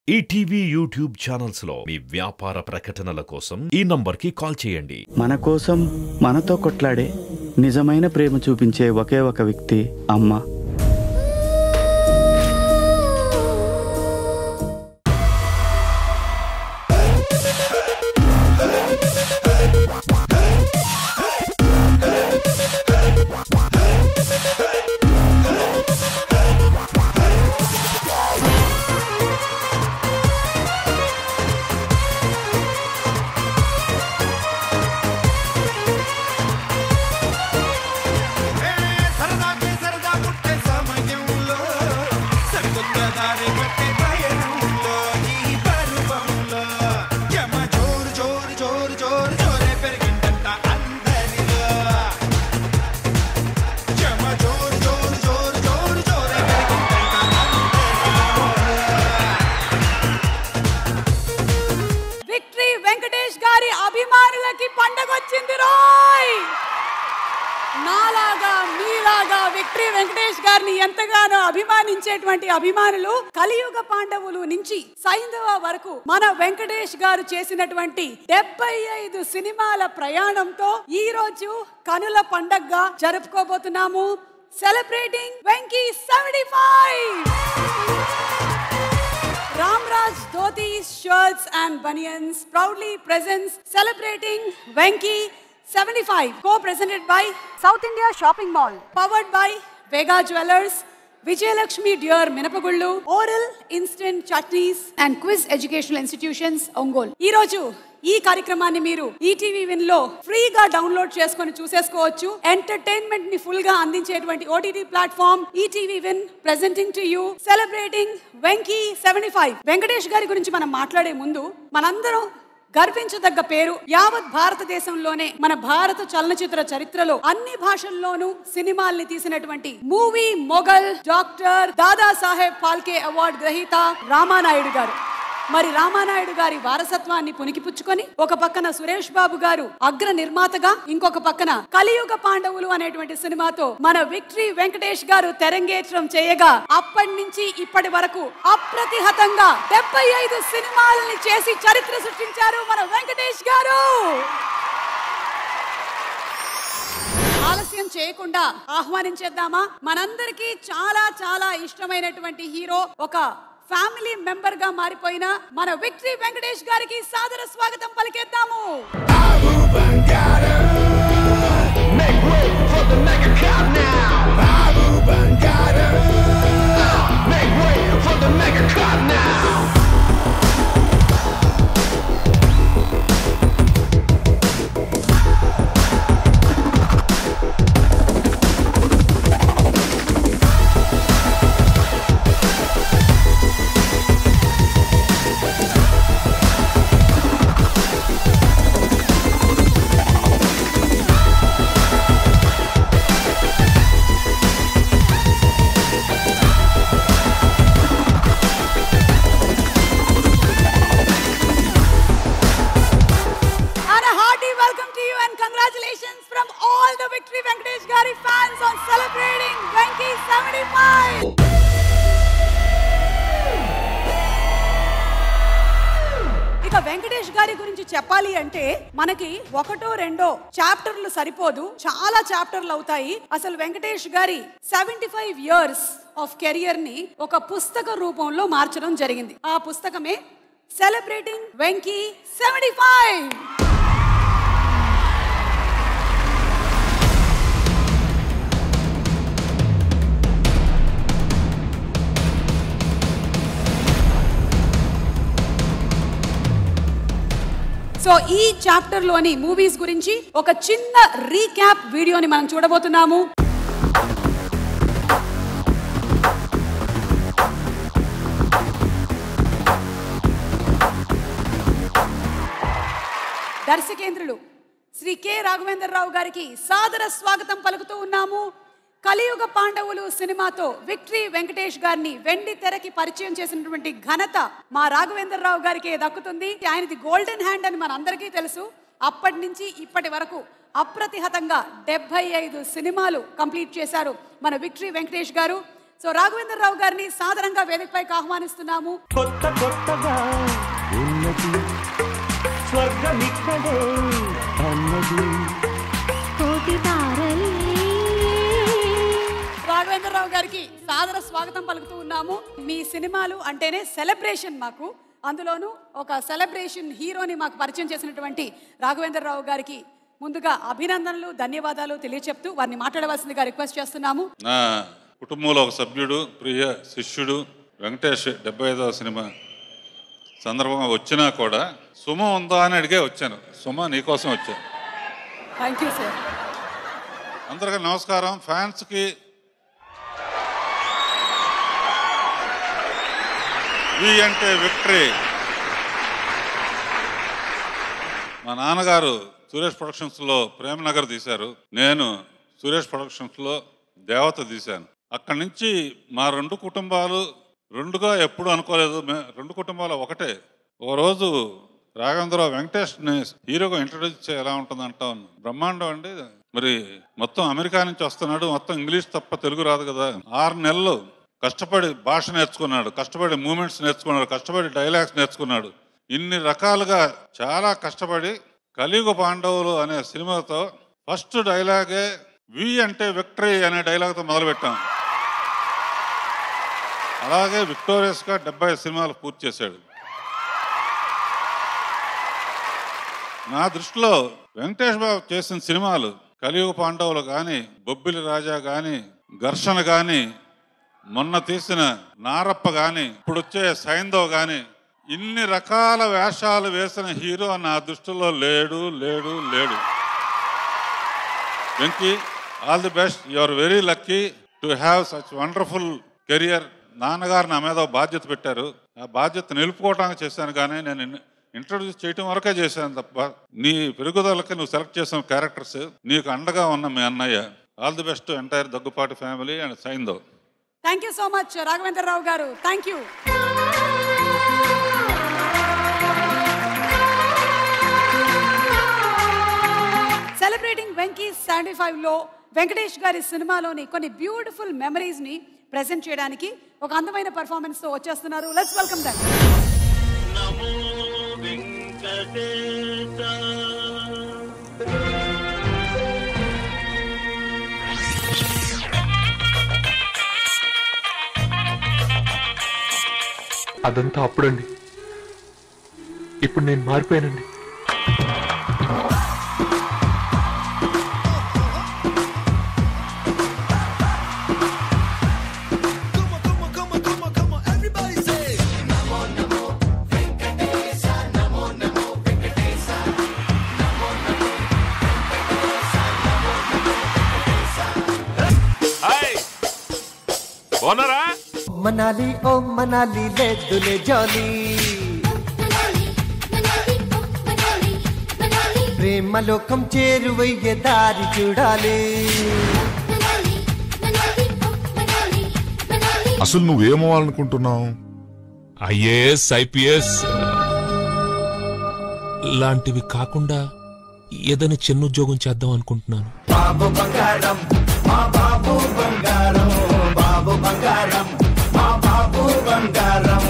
ETV YouTube channels లో మీ వ్యాపార ప్రకటనల కోసం ఈ నంబర్కి కాల్ చేయండి మన కోసం మనతో కొట్లాడే నిజమైన ప్రేమ చూపించే ఒకే ఒక వ్యక్తి అమ్మ సరదాకి సరదా పుట్టే సమయంలో సరికొత్త దారి పట్టే ప్రయాణంలో ఈ పరువంలో యమ జోరు జోరు జోరు జోరు జోరే పెరిగిందంట అందరిలో యమ జోరు జోరు జోరు జోరు జోరే పెరిగిందంట విక్టరీ వెంకటేష్ గారి అభిమానులకి పండగ వచ్చింది రోయ్ నాలాగా మీలాగా విక్టరీ వెంకటేష్ గారిని ఎంతగానో అభిమానించేటువంటి అభిమానులు కలియుగ పాండవులు నుంచి సైంధవ వరకు మన వెంకటేష్ గారు చేసినటువంటి డెబ్బై ఐదు సినిమాల ప్రయాణంతో ఈ రోజు కనుల పండగగా జరుపుకోబోతున్నాము celebrating Venky seventy five Ramraj Dhotis, Shirts and Bunions proudly presents celebrating Venki 75, co-presented by South India Shopping Mall, powered by Vega Jewelers, Vijayalakshmi Deer Minapagullu, Oral Instant Chutneys and Quiz Educational Institutions, Ongol. ఈ రోజు ఈ కార్యక్రమాన్ని మీరు ETV win లో ఫ్రీగా download చేసుకొని చూసేసుకోవచ్చు entertainment ని full గా అందించేటువంటి OTT platform ETV win presenting to you celebrating Venky seventy five Venkatesh గారి గురించి మనం మాట్లాడే ముందు మనందరం గర్వించదగ్గ పేరు యావత్ భారతదేశంలోనే మన భారత చలనచిత్ర చరిత్రలో అన్ని భాషల్లోనూ సినిమాల్ని తీసినటువంటి movie mogul doctor Dada Saheb Phalke award గ్రహీత రామానాయుడు గారు మరి రామానాయుడు గారి వారసత్వాన్ని పునికిపుచ్చుకొని ఒక పక్కన సురేష్ బాబు గారు అగ్ర నిర్మాతగా ఇంకొక పక్కన కలియుగ పాండవులు అనేటువంటి సినిమాతో మన విక్టరీ వెంకటేష్ గారు తెరంగేట్రం చేయగా అప్పటి నుంచి ఇప్పటి వరకు అప్రతిహతంగా డెబ్బై ఐదు సినిమాలని చేసి చరిత్ర సృష్టించారు మన వెంకటేష్ గారు ఆలస్యం చేయకుండా ఆహ్వానించేద్దామా మనందరికీ చాలా చాలా ఇష్టమైనటువంటి హీరో ఒక ఫ్యామిలీ మెంబర్ గా మారిపోయిన మన విక్టరీ వెంకటేష్ గారికి సాదర స్వాగతం పలికేద్దాము Make way for the mega cop now. Babu Bangada. Make way for the mega cop now. And a hearty welcome to you and congratulations from all the Victory Venkatesh Gari fans on celebrating Venki 75. ఇక వెంకటేష్ గారి గురించి చెప్పాలి అంటే మనకి ఒకటో రెండో చాప్టర్లు సరిపోదు చాలా చాప్టర్లు అవుతాయి అసలు వెంకటేష్ గారి seventy five years of career ని ఒక పుస్తక రూపంలో మార్చడం జరిగింది ఆ పుస్తకమే celebrating Venky seventy five so ఈ చాప్టర్ లోని మూవీస్ గురించి ఒక చిన్న రీక్యాప్ వీడియోని మనం చూడబోతున్నాము దర్శకేంద్రులు శ్రీ కె రాఘవేంద్రరావు గారికి సాదర స్వాగతం పలుకుతూ ఉన్నాము కలియుగ పాండవులు సినిమాతో విక్టరీ వెంకటేష్ గారిని వెండి తెరకి పరిచయం చేసినటువంటి ఘనత మా రాఘవేంద్రరావు గారికి దక్కుతుంది ఆయనది గోల్డెన్ హ్యాండ్ అని మనందరికీ తెలుసు అప్పటి నుంచి ఇప్పటి వరకు అప్రతిహతంగా డెబ్బై ఐదు సినిమాలు కంప్లీట్ చేశారు మన విక్టరీ వెంకటేష్ గారు సో రాఘవేంద్ర రావు గారిని సాదరంగా వేదికపైకి ఆహ్వానిస్తున్నాము కొత్త కొత్తగా ఉన్నది స్వర్గమిక్కడే అన్నది కోటి తారలే రాఘవేంద్రరావు గారికి సాదర స్వాగతం పలుకుతూ ఉన్నాము మీ సినిమాలు అంటేనే సెలబ్రేషన్ మాకు అందులోనూ ఒక సెలబ్రేషన్ హీరోని మాకు పరిచయం చేసినటువంటి రాఘవేంద్రరావు గారికి ముందుగా అభినందనలు ధన్యవాదాలు తెలియచెప్తూ వారిని మాట్లాడవలసిందిగా రిక్వెస్ట్ చేస్తున్నాము నా కుటుంబంలో ఒక సభ్యుడు ప్రియ శిష్యుడు వెంకటేష్ డెబ్బై ఐదవ సినిమా సందర్భంగా వచ్చినా కూడా సుమ ఉందా అని అడిగే వచ్చాను సుమ నీకోసం వచ్చాను థ్యాంక్ యూ సార్ అందరికీ నమస్కారం ఫ్యాన్స్కి వి అంటే విక్టరీ మా నాన్నగారు సురేష్ ప్రొడక్షన్స్లో ప్రేమనగర్ తీశారు నేను సురేష్ ప్రొడక్షన్స్లో దేవత తీశాను అక్కడి నుంచి మా రెండు కుటుంబాలు రెండుగా ఎప్పుడు అనుకోలేదు మే- రెండు కుటుంబాలు ఒకటే ఒక రోజు రాఘవేంద్రరావు వెంకటేష్ని హీరోగా ఇంట్రడ్యూస్ చేయ ఎలా ఉంటుంది అంటాం బ్రహ్మాండం అండి మరి మొత్తం అమెరికా నుంచి వస్తున్నాడు మొత్తం ఇంగ్లీష్ తప్ప తెలుగు రాదు కదా ఆరు నెలలు కష్టపడి భాష నేర్చుకున్నాడు కష్టపడి మూమెంట్స్ నేర్చుకున్నాడు కష్టపడి డైలాగ్స్ నేర్చుకున్నాడు ఇన్ని రకాలుగా చాలా కష్టపడి కలియుగ పాండవులు అనే సినిమాతో ఫస్ట్ డైలాగే వి అంటే విక్టరీ అనే డైలాగ్తో మొదలుపెట్టాం అలాగే విక్టోరియస్గా డెబ్బై సినిమాలు పూర్తి చేశాడు నా దృష్టిలో వెంకటేష్ బాబు చేసిన సినిమాలు కలియుగ పాండవులు కానీ బొబ్బిలి రాజా కానీ ఘర్షణ కానీ మొన్న తీసిన నారప్ప కానీ ఇప్పుడు వచ్చే సైందవ్ కానీ ఇన్ని రకాల వేషాలు వేసిన హీరో నా దృష్టిలో లేడు లేడు లేడు Venky all the best you are very lucky to have such wonderful career నాన్నగారు నా మీద ఒక బాధ్యత పెట్టారు ఆ బాధ్యత నిలుపుకోవడానికి చేశాను కానీ నేను ఇంట్రొడ్యూస్ చేయటం వరకే చేశాను తప్ప నీ పెరుగుదలకి నువ్వు సెలెక్ట్ చేసిన క్యారెక్టర్స్ నీకు అండగా ఉన్న మీ అన్నయ్య all the best entire Daggubati family and సైందో thank you so much Raghavendra Rao గారు thank you celebrating Venky seventy ఫైవ్లో వెంకటేష్ గారి సినిమాలోని కొన్ని బ్యూటిఫుల్ మెమరీస్ని ప్రెజెంట్ చేయడానికి ఒక అందమైన పర్ఫార్మెన్స్తో వచ్చేస్తున్నారు లెట్స్ వెల్కమ్ దమ్ అదంతా అప్పుడండి ఇప్పుడు నేను మారిపోయానండి Come on, come on, come on, come on, come on, everybody say. ఓనరా Manali ఓ మనాలి లేదులే జాలి ప్రేమలోకం చేరువయ్యే దారి చూడాలి అసలు నువ్వేమవ్వాలనుకుంటున్నావు ఐఏఎస్ ఐపీఎస్ లాంటివి కాకుండా ఏదైనా చిన్న ఉద్యోగం చేద్దాం అనుకుంటున్నాను బాబు బంగారం మా బాబు బంగారం బాబు బంగారం మా బాబు బంగారం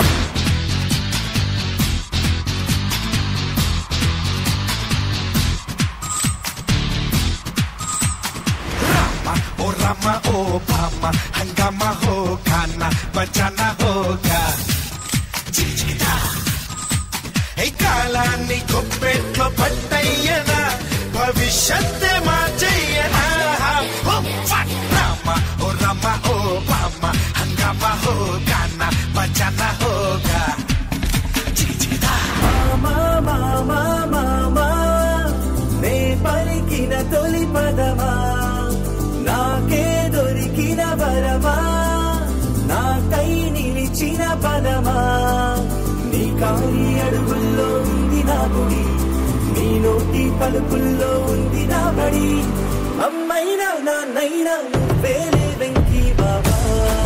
ओ रामा ओ भामा हंगामा हो खाना बचाना होगा చిచికిదా ఏ కాలాన్ని కొప్పెట్లో పట్టయ్యనా భవిష్యత్తే మార్చయ్యనా ఓ ఫట్ రామ ఓ రామ ఓ భామ హంగామా హో గానా బచానా హోగా చిచికిదా మామా మామా మామా నే పలికిన తొలి పదమా నాకే దొరికిన వరమా నాకై నిలిచిన పదమా నీ కాలి అడుగుల్లో ఉంది నా గుడి నీ నోటి పలుకుల్లో ఉంది నా బడి అమ్మైనా నాన్నైనా నువ్వేలే వెంకీ బాబా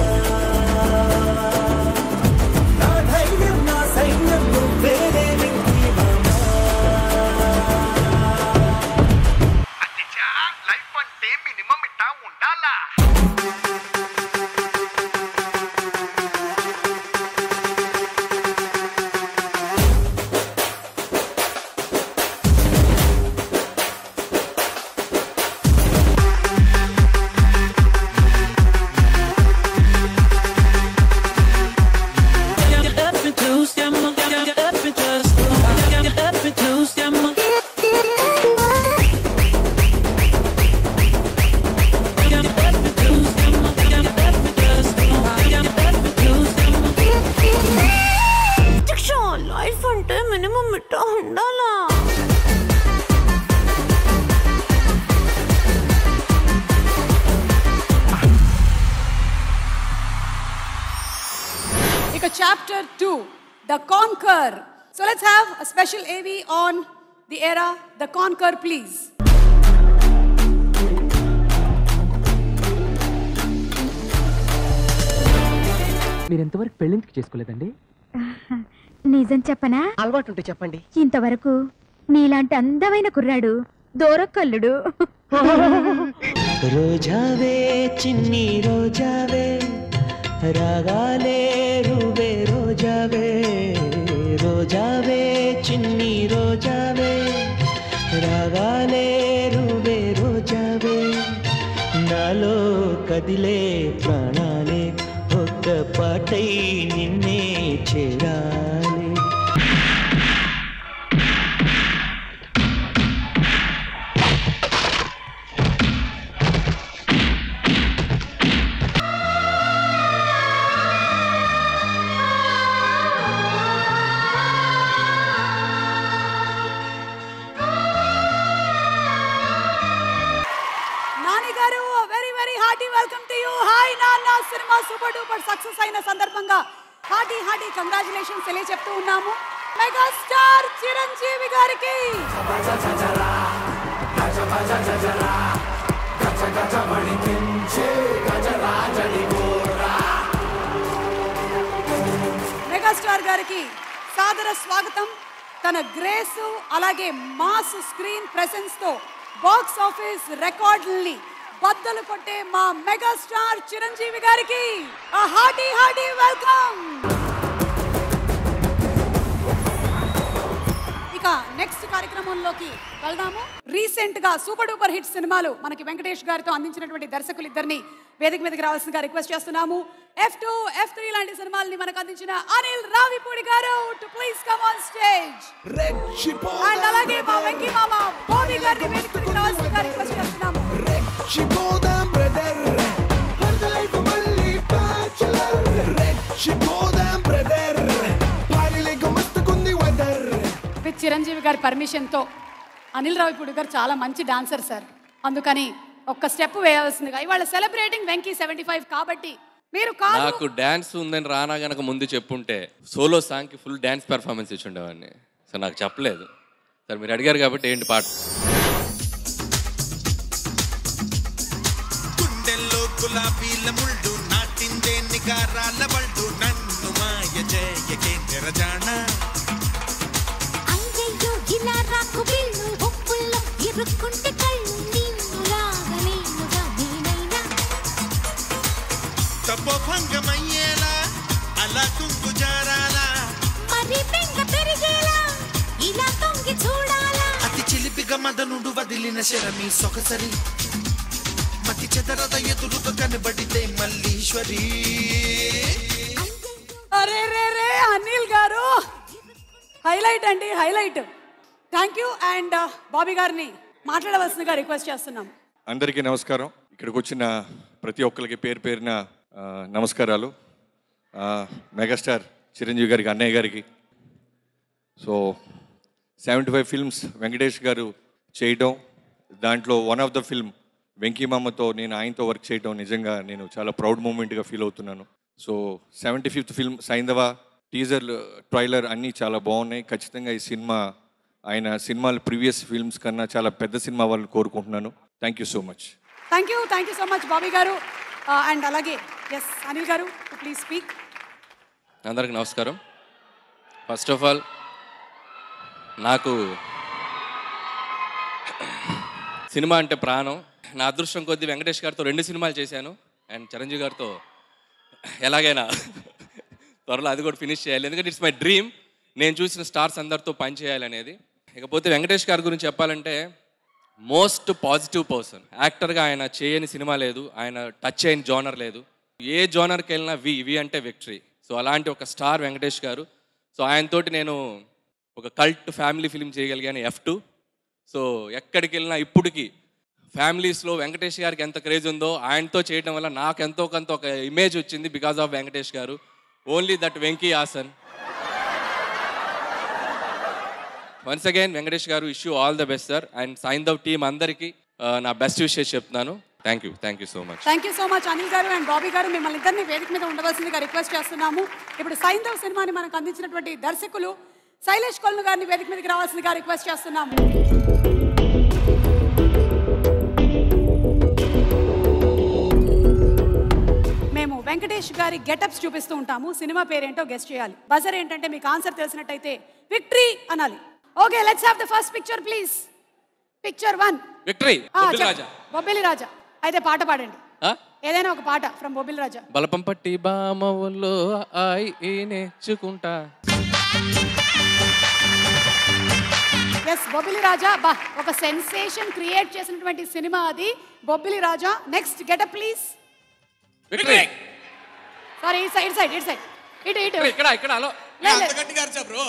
నా ధైర్యం నా సైన్యం నువ్వేలే వెంకీ బాబా లైఫ్ అంటే మినిమం ఇట్టా ఉండాలా మినిమం ఇట్టా ఉండాలా ఇక chapter two the conqueror so let's have a special AV on the era the conqueror please మీరు ఎంతవరకు పెళ్ళిందుకు చేసుకోలేదండి నిజం చెప్పనా అలవాటు ఉంటే చెప్పండి ఇంతవరకు నీలాంటి అందమైన కుర్రాడు దూరకల్లుడు రోజావే చిన్ని రోజావే రాగాలే రువే రోజావే రోజావే చిన్ని రోజావే రాగాలే రువే రోజావే నాలో కదిలే ప్రాణాలే ఒక్క పాటై నిన్నే చేరాలి నాని గారు very very hearty welcome to you hi Nanna సినిమా సూపర్ డూపర్ సక్సెస్ అయిన సందర్భంగా హార్టీ హార్టీ కంగ్రాచులేషన్స్ తెలియజెప్తూ ఉన్నాము మెగాస్టార్ చిరంజీవి గారికి మెగాస్టార్ గారికి సాదర స్వాగతం తన గ్రేస్ అలాగే మాస్ స్క్రీన్ ప్రెసెన్స్ తో బాక్స్ ఆఫీస్ రికార్డుల్ని బద్దలు కొట్టే మా మెగాస్టార్ చిరంజీవి గారికి హార్టీ హార్టీ వెల్కమ్ ఇక నెక్స్ట్ కార్యక్రమంలోకి వెళ్దాము రీసెంట్ గా సూపర్ డూపర్ హిట్ సినిమాలు మనకి వెంకటేష్ గారితో అందించినటువంటి దర్శకులు ఇద్దరిని వేదిక మీదకి రావాల్సిందిగా రిక్వెస్ట్ చేస్తున్నాము ఎఫ్ టూ ఎఫ్ త్రీ లాంటి సినిమాల్ని మనకు అందించిన అనిల్ రావిపూడి గారు to please come on stage and అలాగే మా వెంకీ మామ బోబీ గారిని వేదిక మీదకి రావాల్సిందిగా రిక్వెస్ట్ చేస్తున్నాము రెచ్చిపోదాం బ్రదర్ హర్ద లైఫ్ మళ్ళీ బ్యాచులర్ రెచ్చిపోదాం బ్రదర్ పారిలేక మస్తుకుంది వెదర్ విత్ చిరంజీవి గారి పర్మిషన్ తో అనిల్ రావిపూడి గారు చాలా మంచి డాన్సర్ సార్ అందుకని ఒక్క స్టెప్ వేయాల్సిందిగా ఇవాళ సెలబ్రేటింగ్ వెంకీ సెవెంటీ ఫైవ్ కాబట్టి మీరు కాదు నాకు డ్యాన్స్ ఉందని రానా గనక ముందు చెప్పుంటే సోలో సాంగ్కి ఫుల్ డ్యాన్స్ పెర్ఫార్మెన్స్ ఇచ్చి ఉండేవాడిని సో నాకు చెప్పలేదు సరే మీరు అడిగారు కాబట్టి ఏంటి పాట గుండెల్లో గులాబీల ముళ్ళు నాటిందే నిగారాల బళ్ళు నన్ను మాయ చేయకే నిరజాణ అయ్యయ్యో ఇలా రాకు బిల్లు ఒప్పుల్లో ఇరుక్కుంటే కళ్ళు నిన్ను లాగలేనుగా నేనైనా తపో భంగమయ్యేలా అలా తుంగు జారాలా మరి బెంగ పెరిగేలా ఇలా తొంగి చూడాలా అతి చిలిపిగా మదనుడు వదిలిన శరమి సొగసరి మతి చెదరద ఎదురుగా కనబడితే మల్లీశ్వరి అరే రే రే అనిల్ గారు హైలైట్ అండి highlight thank you and Bobby గారిని మాట్లాడవలసిందిగా రిక్వెస్ట్ చేస్తున్నాం అందరికీ నమస్కారం ఇక్కడికి వచ్చిన ప్రతి ఒక్కరికి పేరు పేరున ఆ, నమస్కారాలు ఆ, మెగాస్టార్ చిరంజీవి గారికి అన్నయ్య గారికి so seventy five films Venkatesh గారు చేయటం దాంట్లో వన్ ఆఫ్ ద ఫిల్మ్ వెంకీమామతో నేను ఆయనతో వర్క్ చేయటం నిజంగా నేను చాలా ప్రౌడ్ మూమెంట్గా ఫీల్ అవుతున్నాను so seventy fifth film Saindhav teaser trailer అన్నీ చాలా బాగున్నాయి ఖచ్చితంగా ఈ సినిమా ఆయన సినిమాలు ప్రీవియస్ ఫిల్మ్స్ కన్నా చాలా పెద్ద సినిమా వాళ్ళని కోరుకుంటున్నాను thank you so much thank you thank you so much Bobby గారు అండ్ అలాగే ఎస్ అనిల్ గారు ప్లీజ్ స్పీక్ అందరికి నమస్కారం ఫస్ట్ ఆఫ్ ఆల్ నాకు సినిమా అంటే ప్రాణం నా అదృష్టం కొద్దీ వెంకటేష్ గారితో రెండు సినిమాలు చేశాను అండ్ చిరంజీవి గారితో ఎలాగైనా త్వరలో అది కూడా ఫినిష్ చేయాలి ఎందుకంటే ఇట్స్ మై డ్రీమ్ నేను చూసిన స్టార్స్ అందరితో పని చేయాలనేది ఇకపోతే వెంకటేష్ గారి గురించి చెప్పాలంటే మోస్ట్ పాజిటివ్ పర్సన్ యాక్టర్గా ఆయన చేయని సినిమా లేదు ఆయన టచ్ అయిన జోనర్ లేదు ఏ జోనర్కి వెళ్ళినా వి వి అంటే విక్టరీ సో అలాంటి ఒక స్టార్ వెంకటేష్ గారు సో ఆయనతోటి నేను ఒక కల్ట్ ఫ్యామిలీ ఫిలిం చేయగలిగాను ఎఫ్ టూ సో ఎక్కడికి వెళ్ళినా ఇప్పటికి ఫ్యామిలీస్లో వెంకటేష్ గారికి ఎంత క్రేజ్ ఉందో ఆయనతో చేయడం వల్ల నాకు ఎంతో కొంత ఒక ఇమేజ్ వచ్చింది బికాస్ ఆఫ్ వెంకటేష్ గారు ఓన్లీ దట్ వెంకీ ఆసన్ వన్స్ అగైన్ వెంకటేష్ గారు wish you all the best sir and Saindhav team అందరికీ ఆ, నా బెస్ట్ విషెస్ చెప్తున్నాను thank you thank you so much thank you so much Anil గారు అండ్ బాబీ గారు మిమ్మల్ని ఇద్దరిని వేదిక మీద ఉండవలసిందిగా రిక్వెస్ట్ చేస్తున్నాము ఇప్పుడు సైంధవ్ సినిమాని మనకు అందించినటువంటి దర్శకులు శైలేష్ కొల్లు గారిని వేదిక మీదకి రావాల్సిందిగా రిక్వెస్ట్ చేస్తున్నాము మేము వెంకటేష్ గారి గెటప్స్ చూపిస్తూ ఉంటాము సినిమా పేరేంటో గెస్ట్ చేయాలి బజర్ ఏంటంటే మీకు ఆన్సర్ తెలిసినట్టయితే విక్టరీ అనాలి okay let's have the first picture please picture one victory Raja Bobbili Raja అయితే పాట పాడండి ఆ? ఏదైనా ఒక పాట ఫ్రమ్ బొబ్బిలి రాజా బలపం పట్టి బామవుల్లో ఐ ఈ నేర్చుకుంటా ఎస్ బొబ్బిలి రాజా బా ఒక సెన్సేషన్ క్రియేట్ చేసినటువంటి సినిమా అది Bobbili Raja next getup please victory sorry ఇటు సైడ్ సైడ్ ఇటు సైడ్ ఇటు ఇటు ఇక్కడ ఇక్కడ హలో గట్టిగా అరిచా బ్రో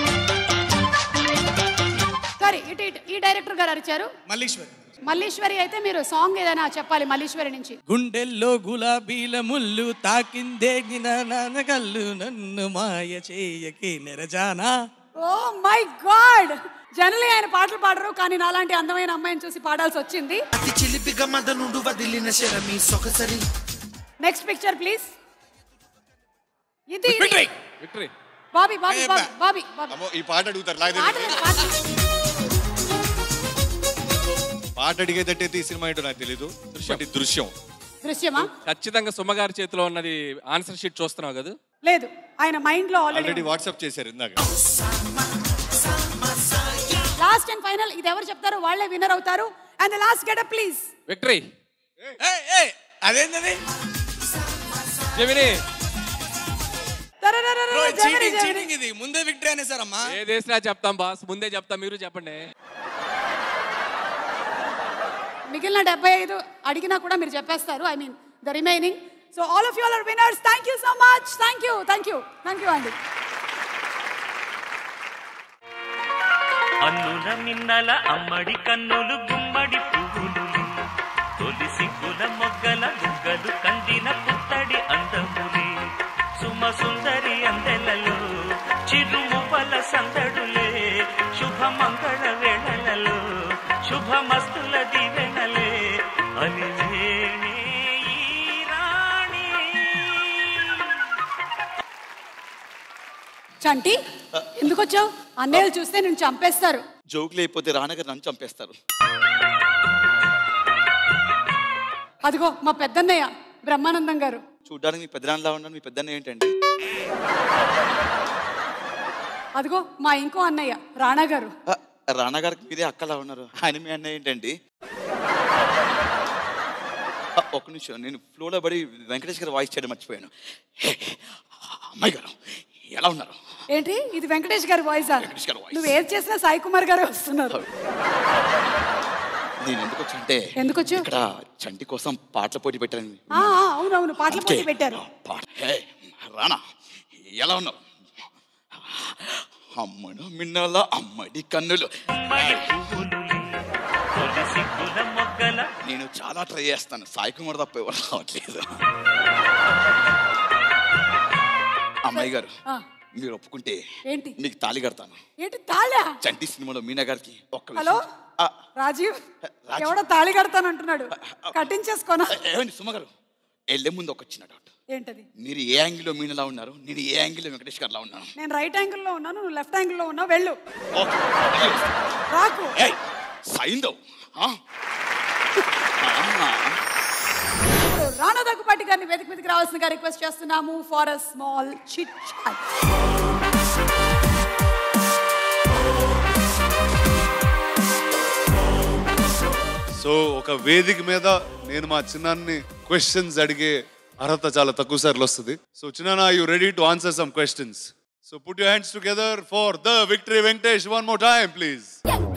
సారీ ఇటు ఇటు ఈ డైరెక్టర్ గారు అరిచారు మల్లీశ్వరి మల్లీశ్వరి అయితే మీరు సాంగ్ ఏదైనా చెప్పాలి మల్లీశ్వరి నుంచి గుండెల్లో గులాబీల ముళ్ళు తాకిందే నానగల్లు నన్ను మాయ చేయకి నెరజానా ఓ మై గాడ్ జనరలీ ఆయన పాటలు పాడరు కానీ నాలాంటి అందమైన అమ్మాయిని చూసి పాడాల్సి వచ్చింది అతి చిలిపిగా మదనుడు వదిలిన శరమి సొగసరి నెక్స్ట్ పిక్చర్ ప్లీజ్ ఇది ఇది. విక్టరీ బాబీ బాబీ బాబీ బాబీ బాబీ అమ్మో, ఈ పాట అడుగుతారు నాకు పాట తెలియదు. లేదు, పాట లేదు. పాట అడిగేటట్టయితే ఈ సినిమా ఏంటో నాకు తెలీదు బట్ ఇది దృశ్యం దృశ్యమా ఖచ్చితంగా సుమ్మగారి చేతిలో ఉన్నది ఆన్సర్ షీట్ చూస్తున్నావు కదా లేదు ఆయన మైండ్ లో ఆల్రెడీ ఆల్రెడీ వాట్సాప్ చేశారు ఇందాక లాస్ట్ అండ్ ఫైనల్ ఇది ఎవరు చెప్తారో వాళ్ళే విన్నర్ అవుతారు and last getup please victory అదేంటది జమిని చీటింగ్ చీటింగ్ ఇది ముందే విక్టరీ అనేసారమ్మా ఏ దేశనా చెప్తాం బాస్ ముందే చెప్తాం మీరు చెప్పండి మిగిలిన డెబ్బై ఐదు అడిగినా కూడా మీరు చెప్పేస్తారు I mean the remaining so all of you are winners thank you so much thank you thank you thank you అండి అన్నుల మిన్నల అమ్మడి కన్నులు గుమ్మడి పువ్వులు తొలి సిగ్గుల మొగ్గల బుగ్గలు కందిన పుత్తడి అందములే సుమ సుందరి అందెలలో చిరుమువ్వల సందడులే శుభ మంగళ వేళలలో శుభమస్తుల దివెనలే అలివేణే ఈ రాణి చంటి ఎందుకు వచ్చావు అన్నయ్యలు చూస్తే నేను చంపేస్తారు జోకులు అయిపోతే రానగారు నన్ను చంపేస్తారు అదిగో మా పెద్దన్నయ్య బ్రహ్మానందం గారు చూడ్డానికి మీ పెద్దనాన్నలా ఉన్నాను మీ పెద్దన్న ఏంటండి అదిగో మా ఇంకో అన్నయ్య రాణా గారు ఆ, రానా గారికి మీరే అక్కలా ఉన్నారు ఆయన మీ అన్న ఏంటండి ఆ, ఒక్క నిమిషం నేను ఫ్లోలో పడి వెంకటేష్ గారు వాయిస్ చేయడం మర్చిపోయాను హే, అమ్మాయి గారు ఎలా ఉన్నారు ఏంటి ఇది వెంకటేష్ గారి వాయిస్ వెంకటేష్ గారి voice. నువ్వు ఏది చేసినా సాయి కుమార్ గారే వస్తున్నారు నేను ఎందుకు వచ్చా అంటే ఎందుకు వచ్చావు? ఇక్కడ చంటి కోసం పాటల పోటీ పెట్టాను ఆ, ఆ, అవును అవును పాటల పోటీ పెట్టారు పాట హే, రానా ఎలా ఉన్నారు అమ్మడు మిన్నల అమ్మడి కన్నులు నేను చాలా ట్రై చేస్తాను సాయి కుమార్ తప్ప ఎవరు రావట్లేదు అమ్మాయి గారు ఆ, మీరు ఒప్పుకుంటే ఏంటి మీకు తాళి కడతాను ఏంటి తాళా చంటి సినిమాలో మీనా గారికి ఒక్క హలో విషయం ఆ, రాజీవ్ రాజీవ్. ఎవడో తాళి కడతానంటున్నాడు కట్టించేసుకోనా ఏమండి సుమ గారు వెళ్ళే ముందు ఒక చిన్న డౌట్ ఏంటది మీరు ఏ యాంగిల్లో మీనలా ఉన్నారు నేను ఏ యాంగిల్లో వెంకటేష్ గారిలా ఉన్నాను నేను రైట్ యాంగిల్లో ఉన్నాను నువ్వు లెఫ్ట్ యాంగిల్లో ఉన్నావు వెళ్ళు ఓకే రాకు ఏయ్ సైందవ్ ఆ? ఆ. ఇప్పుడు రాణా దగ్గుపాటి గారిని వేదిక మీదకి రావాల్సిందిగా రిక్వెస్ట్ చేస్తున్నాము for a small chit so ఒక వేదిక మీద నేను మా చిన్నాన్ని క్వశ్చన్స్ అడిగే అర్హత చాలా తక్కువ సార్లు వస్తుంది సో చిన్న you ready to answer some questions so put you hands together for the victory Venkatesh one more time please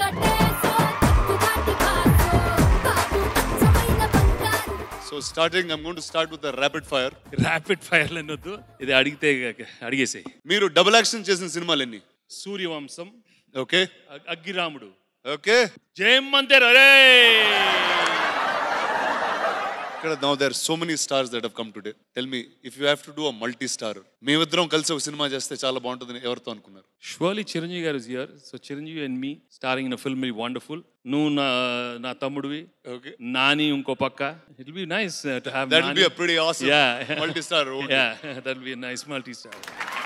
so starting I'm going to start with the rapid fire rapid fire అనొద్దు ఇది అడిగితే అడిగేసాయి మీరు double action చేసిన సినిమాలు ఎన్ని Suryavamsam okay అ- Aggiramudu okay Jayam మందిర్ అరే ఇక్కడ ఇక్కడ now there so many stars that have come today tell me if you have to do a multi star మేమిద్దరం కలిసి ఒక సినిమా చేస్తే చాలా బాగుంటుందని ఎవరితో అనుకున్నారు షువర్లీ చిరంజీవి గారు is here so Chiranjeevi and me starring in film wonderful నువ్వు నా నా తమ్ముడివి ఓకే నాని ఇంకో పక్క it be nice to have That will be a pretty awesome multi-star role. Yeah that be nice multi star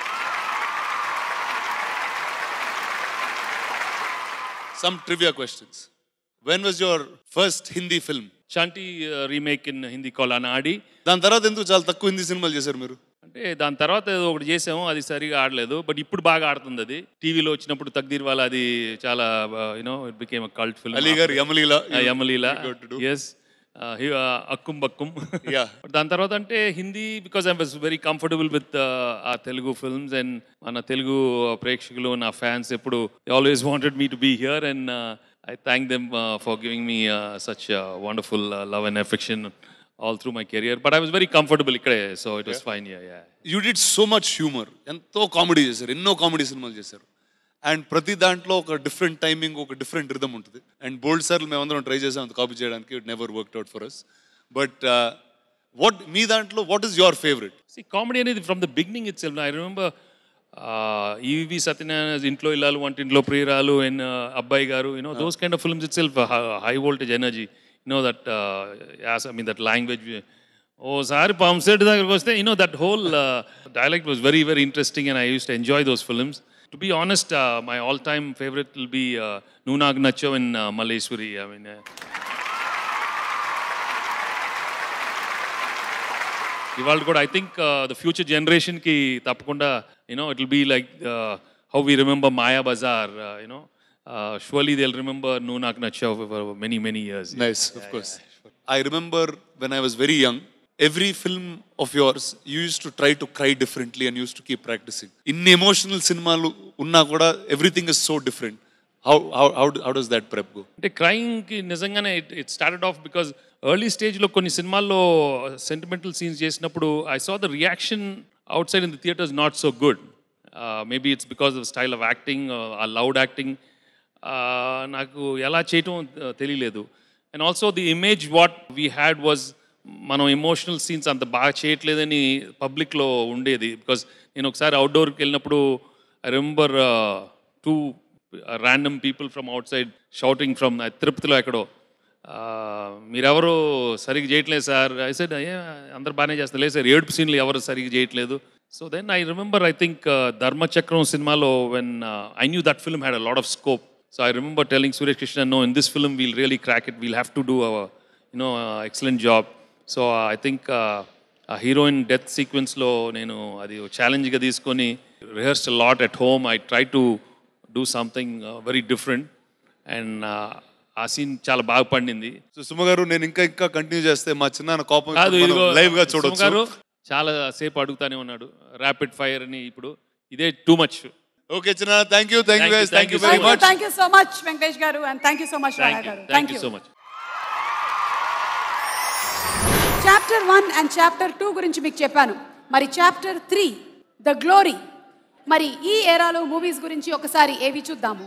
Some trivia questions. When was your first Hindi film? Chanti remake in Hindi call Anari దాని తర్వాత ఎందుకు చాలా తక్కువ హిందీ సినిమాలు చేశారు మీరు అంటే దాని తర్వాత ఏదో ఒకటి చేసాము అది సరిగా ఆడలేదు బట్ ఇప్పుడు బాగా ఆడుతుంది అది టీవీలో వచ్చినప్పుడు తగ్దీర్ వాళ్ళ అది చాలా you know it became cult film Ali గారు Yamaleela Yamaleela You got to do. Yes అక్కుం బక్కుం Yeah. దాని తర్వాత అంటే Hindi because I was very comfortable with uh Telugu films and మన తెలుగు ప్రేక్షకులు నా ఫ్యాన్స్ ఎప్పుడు always wanted me to be here and I thank them for giving me such wonderful love and affection all through my career but I was very comfortable ఇక్కడే so it was fine yeah you did so much humor ఎంతో comedy చేశారు ఎన్నో comedy సినిమాలు చేశారు and ప్రతి దాంట్లో ఒక different timing ఒక డిఫరెంట్ రిధమ్ ఉంటుంది అండ్ బోల్డ్ సార్లు మేమందరం ట్రై చేసాం అంత కాపీ చేయడానికి it never work out for us but what me దాంట్లో what is your favourite See, comedy అనేది from the beginning itself I remember EV Satyanarayana ఇంట్లో ఇల్లాలు వంటింట్లో ప్రియురాలు అండ్ అబ్బాయి గారు you know those kind of films itself high voltage energy you know that as I mean that language ఓసారి pumpset దగ్గరకు వస్తే you know that whole dialect was very very interesting and I use to enjoy those films to be honest my all time favourite will be నువ్వు నాకు నచ్చో in Malleswari I mean ఇవాళ కూడా I think the future జనరేషన్కి తప్పకుండా you know it will be like how we remember Maya Bazar you know surely they remember నువ్వు నాకు నచ్చావు many many years nice of course I remember when I was very young every film of yours use to try to cry differently and use to keep practicing ఇన్ని emotional సినిమాలు ఉన్నా కూడా everything is so different how how how how does that prep go అంటే క్రైమ్కి నిజంగానే it it started off because early స్టేజ్లో కొన్ని సినిమాల్లో సెంటిమెంటల్ సీన్స్ చేసినప్పుడు I saw the reaction outside in the theatres not so good maybe it's because of style of acting uh loud acting నాకు ఎలా చేయటం uh, తెలియలేదు and also the image what we had was మనం emotional scenes అంత బాగా చేయట్లేదని పబ్లిక్లో ఉండేది బికాస్ నేను ఒకసారి అవుట్డోర్కి వెళ్ళినప్పుడు I remember two random people from outside shouting from తిరుపతిలో ఎక్కడో "Ah, మీరెవరు సరిగ్గా చేయట్లేదు సార్ ఐ సైడ్ అయ్యే అందరు బాగానే చేస్తారు లేదు సార్ ఏడుపు సీన్లు ఎవరు సరిగ్గా చేయట్లేదు so then I remember I think Dharmachakram సినిమాలో when I knew that film had a lot of scope so I remember telling Suresh Krishna no in this film we'll really crack it we'll have to do our you know excellent job so I think uh heroine death సీక్వెన్స్లో నేను అది ఛాలెంజ్గా తీసుకొని rehearse lot at home I try to do something very different and ఆ scene చాలా బాగా పండింది so Suma గారు నేను ఇంకా ఇంకా కంటిన్యూ చేస్తే మా చిన్న కోపం కాదు ఇదిగో లైవ్ గా సుమ గారు చూడొచ్చు చాలా సేపు అడుగుతానే ఉన్నాడు ర్యాపిడ్ ఫైర్ అని ఇప్పుడు ఇదే టూ మచ్ ఓకే చిన్న thank you thank you Thank you, thank you thank very you. Much thank you so much Venkatesh garu and thank you so much Rana garu thank you so much chapter one and chapter two గురించి మీకు చెప్పాను మరి chapter three the glory మరి ఈ ఏరాలో movies గురించి ఒకసారి ఏవి చూద్దాము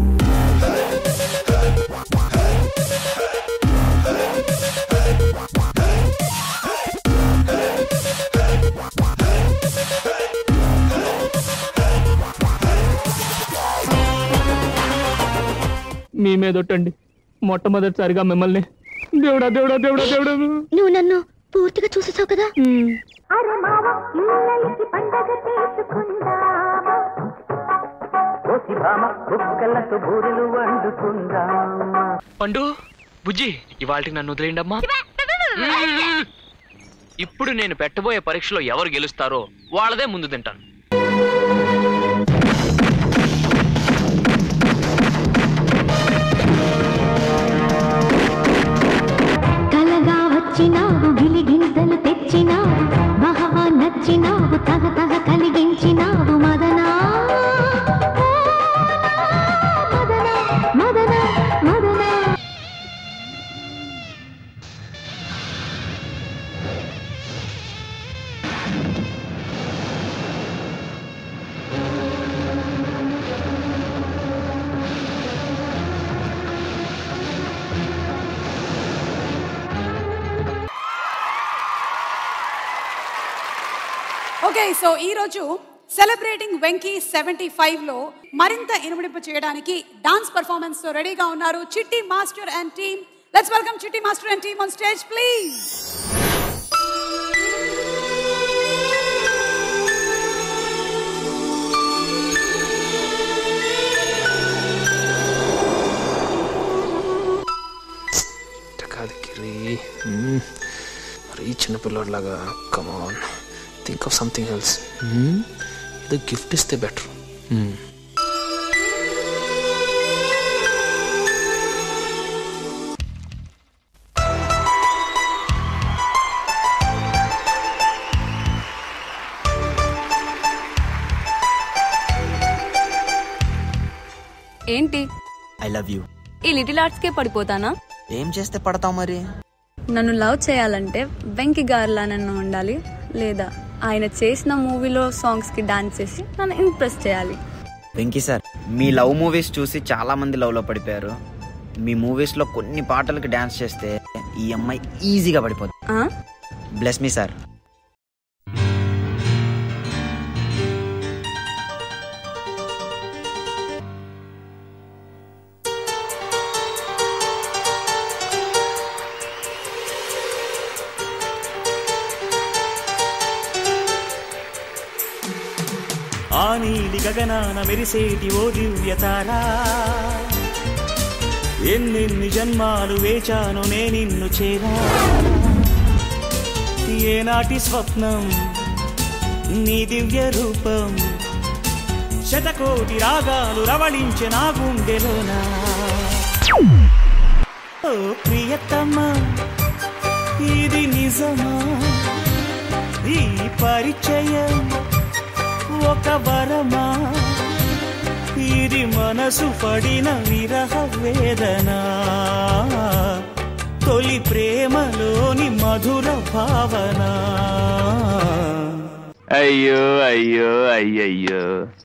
మీ మీదొట్టండి మొట్టమొదటిసారిగా మిమ్మల్ని దేవుడా దేవుడా దేవుడా దేవుడా నువ్వు నన్ను పూర్తిగా చూసేసావు కదా పండు బుజ్జి ఇవాళకి నన్ను వదిలేయండి అమ్మా ఇప్పుడు నేను పెట్టబోయే పరీక్షలో ఎవరు గెలుస్తారో వాళ్ళదే ముందు తింటాను కలగా వచ్చినావు గిలిగింతలు తెచ్చినావు బహవా నచ్చినావు తగ తగ కలిగించినావు మదనా మదన మదన మదన ఓకే సో ఈ రోజు సెలబ్రేటింగ్ వెంకీ సెవెంటీ ఫైవ్ లో మరింత ఇనుమడింపు చేయడానికి డాన్స్ పర్ఫార్మెన్స్ తో రెడీగా ఉన్నారు Chitti master and team let's welcome Chitti master and team on stage please కాదు కిరి మ్మ్. మరీ చిన్నపిల్లలాగా come on think of something else ఏదో గిఫ్ట్ ఇస్తే బెటర్ ఏంటి ఐ లవ్ యూ ఈ లిటిల్ ఆర్ట్స్కే పడిపోతానా ఏం చేస్తే పడతావు మరి నన్ను లవ్ చేయాలంటే వెంకి గారిలా నన్ను ఉండాలి లేదా ఆయన చేసిన మూవీలో సాంగ్స్కి డాన్స్ చేసి నన్ను ఇంప్రెస్ చేయాలి వెంకీ సార్ మీ లవ్ మూవీస్ చూసి చాలా మంది లవ్ లో పడిపోయారు మీ మూవీస్ లో కొన్ని పాటలకి డాన్స్ చేస్తే ఈ అమ్మాయి ఈజీగా పడిపోతుంది ఆ? బ్లెస్ మీ సార్ ఆ నీలి గగనాన మెరిసేటి ఓ దివ్యతారా ఎన్నెన్ని జన్మాలు వేచాను నే నిన్ను చేరా ఏనాటి స్వప్నం నీ దివ్య రూపం శతకోటి రాగాలు రవళించే నా గుండెలోనా ఓ ప్రియతమా ఇది నిజమా ఈ పరిచయం ఒక వరమా ఇది మనసు పడిన విరహ వేదన తొలి ప్రేమలోని మధుర భావన అయ్యో అయ్యో అయ్యయ్యో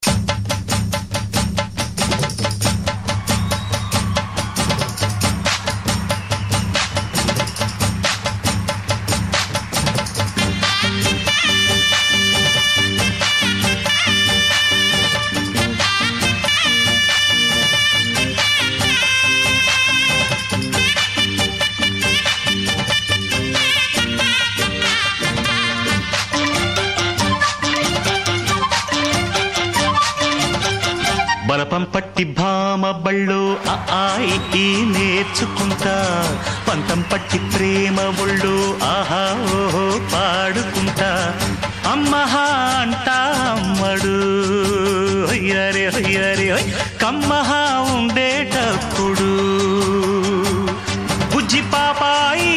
బలపం పట్టి భామ బళ్ళు ఆ ఆయి ఈ నేర్చుకుంటా పంతం పట్టి ప్రేమ ఒళ్ళు ఆహా ఓహో పాడుకుంటా అమ్మహా అంటా అమ్మడు హొయ్యరే హొయ్యరే హొయ్ కమ్మహా ఉండేటప్పుడు బుజ్జి పాపాయి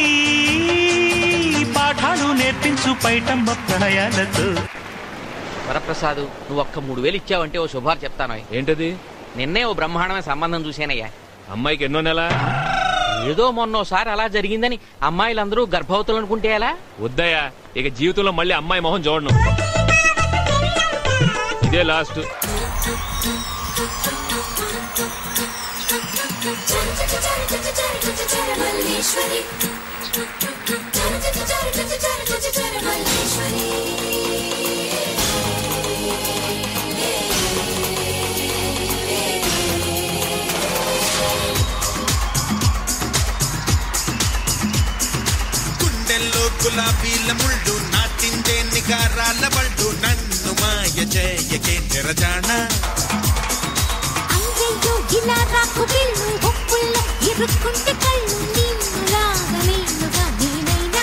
పాఠాలు నేర్పించు పైటమ్మ ప్రణయాలతో వరప్రసాద్ నువ్వు ఒక్క మూడు వేలు ఇచ్చావంటే ఓ శుభార్ చెప్తాను ఏంటది నిన్నే ఓ బ్రహ్మాండమైన సంబంధం చూశానయ్యా అమ్మాయికి ఎన్నో నెల ఏదో మొన్నోసారి అలా జరిగిందని అమ్మాయిలందరూ గర్భవతులు అనుకుంటే ఎలా వద్దయ్యా ఇక జీవితంలో మళ్ళీ అమ్మాయి మొహం చూడను ఇదే లాస్ట్ గుండెల్లో గులాబీల ముళ్ళు నాటిందే నిగారాల బళ్ళు నన్ను మాయ చేయకే నిరజాణ అయ్యయ్యో ఇలా రాకు వీళ్ళు ఒప్పుల్లో ఇరుక్కుంటే కళ్ళు నిన్నులాగా నేనుగా నేనైనా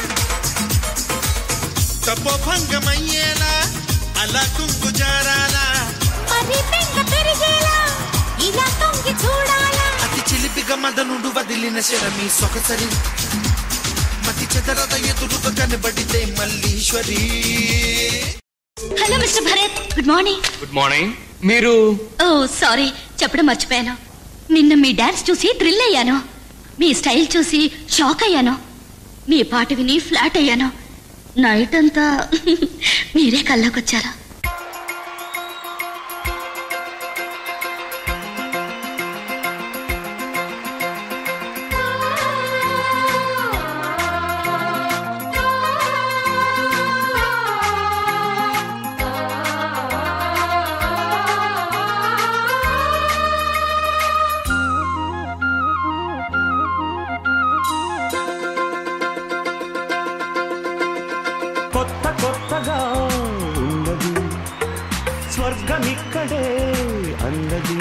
తపోభంగమయ్యేలా అలా కుంకు జారాలా మరి బెంగ పెరిగేలా ఇలా తొంగి చూడాలా అతి చిలిపిగా మదనుడు వదిలిన శరమి సొగసరి మతి చెదరద ఎదురుగా కనబడితే Malliswari hello mister Bharat good morning good morning మీరు ఓ సారీ చెప్పడం మర్చిపోయాను నిన్న మీ డాన్స్ చూసి థ్రిల్ అయ్యాను మీ స్టైల్ చూసి షాక్ అయ్యాను మీ పాట విని ఫ్లాట్ అయ్యాను నైట్ అంతా మీరే కల్లోకొచ్చారు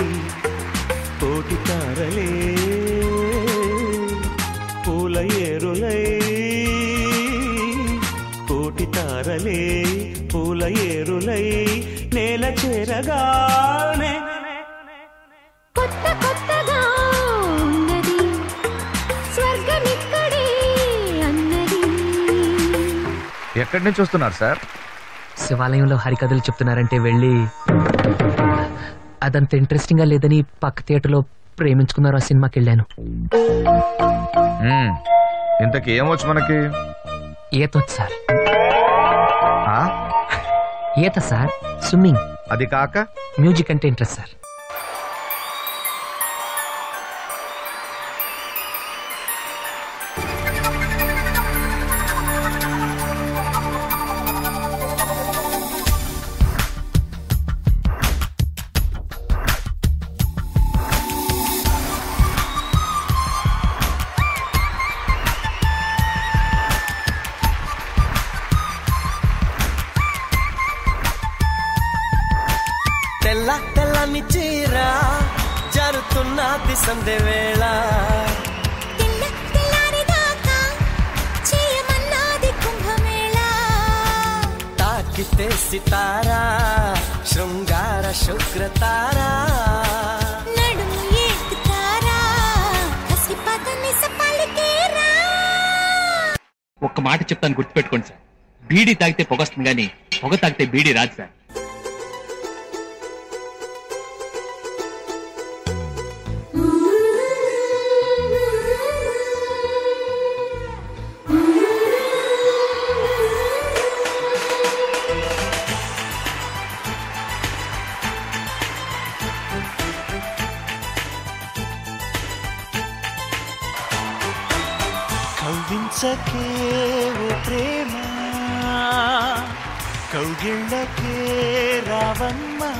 కోటి తారలే పూల ఏరులై కోటి తారలే పూల ఏరులై నేల చేరగానే కొత్త కొత్తగా ఉన్నది స్వర్గమిక్కడే అన్నది ఎక్కడి నుంచి వస్తున్నారు సార్ శివాలయంలో హరికథలు చెప్తున్నారంటే వెళ్ళి అదంత ఇంట్రెస్టింగ్ గా లేదని పక్క థియేటర్లో ప్రేమించుకున్నారు ఆ సినిమాకి వెళ్ళాను మ్మ్. ఇంతకీ ఏమొచ్చు మనకి ఈత వచ్చు సార్ ఈత సార్ స్విమ్మింగ్ అది కాక మ్యూజిక్ అంటే ఇంట్రెస్ట్ సార్ తెల్ల తెల్లని చీర జరుతున్నది సంధ్య వేళ తెల్ల తెల్లారిదాకా చేయమన్నది కుంభమేళ తాకితే సితారా శృంగార శుక్రతారా నడుము ఏకుతారా కసిపదని సపలికేరా ఒక్క మాట చెప్తాను గుర్తుపెట్టుకోండి సార్ బీడీ తాగితే పొగొస్తుంది కానీ పొగ తాగితే బీడీ రాదు సార్ కవ్వించకే ఓ ప్రేమ కౌగిళ్ళకే రావమ్మా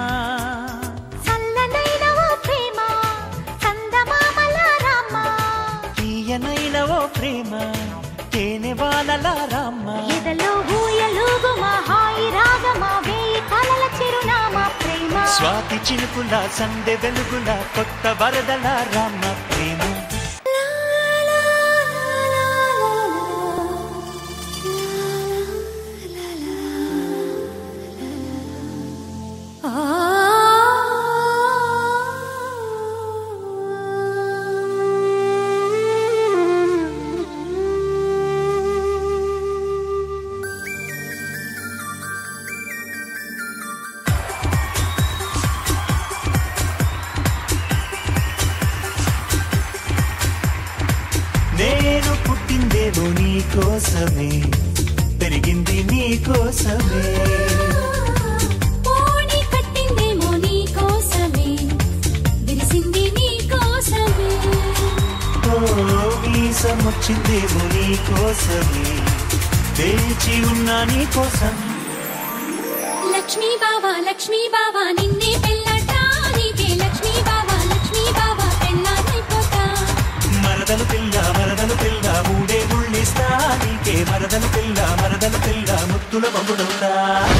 చల్లనైన ఓ ప్రేమ చందమామల రామ తీయనైన ఓ ప్రేమ తేనె వానల రామ్మ ఎదలో ఊయలుగుమా హాయి రాగమా వేయి కలల చిరునామా ప్రేమ స్వాతి చినుకుల సందె వెలుగుల కొత్త వరదల రామ్మ ప్రేమ నేను పుట్టిందేమో నీ కోసమే పెరిగింది నీ కోసమే పోనీ కట్టిందేమో నీ కోసమే విరిసింది నీ కోసమే ఓ వీసం వచ్చిందేమో నీ కోసమే వేచి ఉన్నా నీ కోసం లక్ష్మీ బావా లక్ష్మీ బావా నిన్నే పెళ్ళట నీకే లక్ష్మీ బావా లక్ష్మీ బావా పెళ్ళానైపోతా మరదలు పిల్ల మరదలు పిల్ల మూడే ముళ్ళిస్తా నీకే మరదలు పిల్ల మరదలు పిల్ల ముత్తుల బొమ్ముడవుతా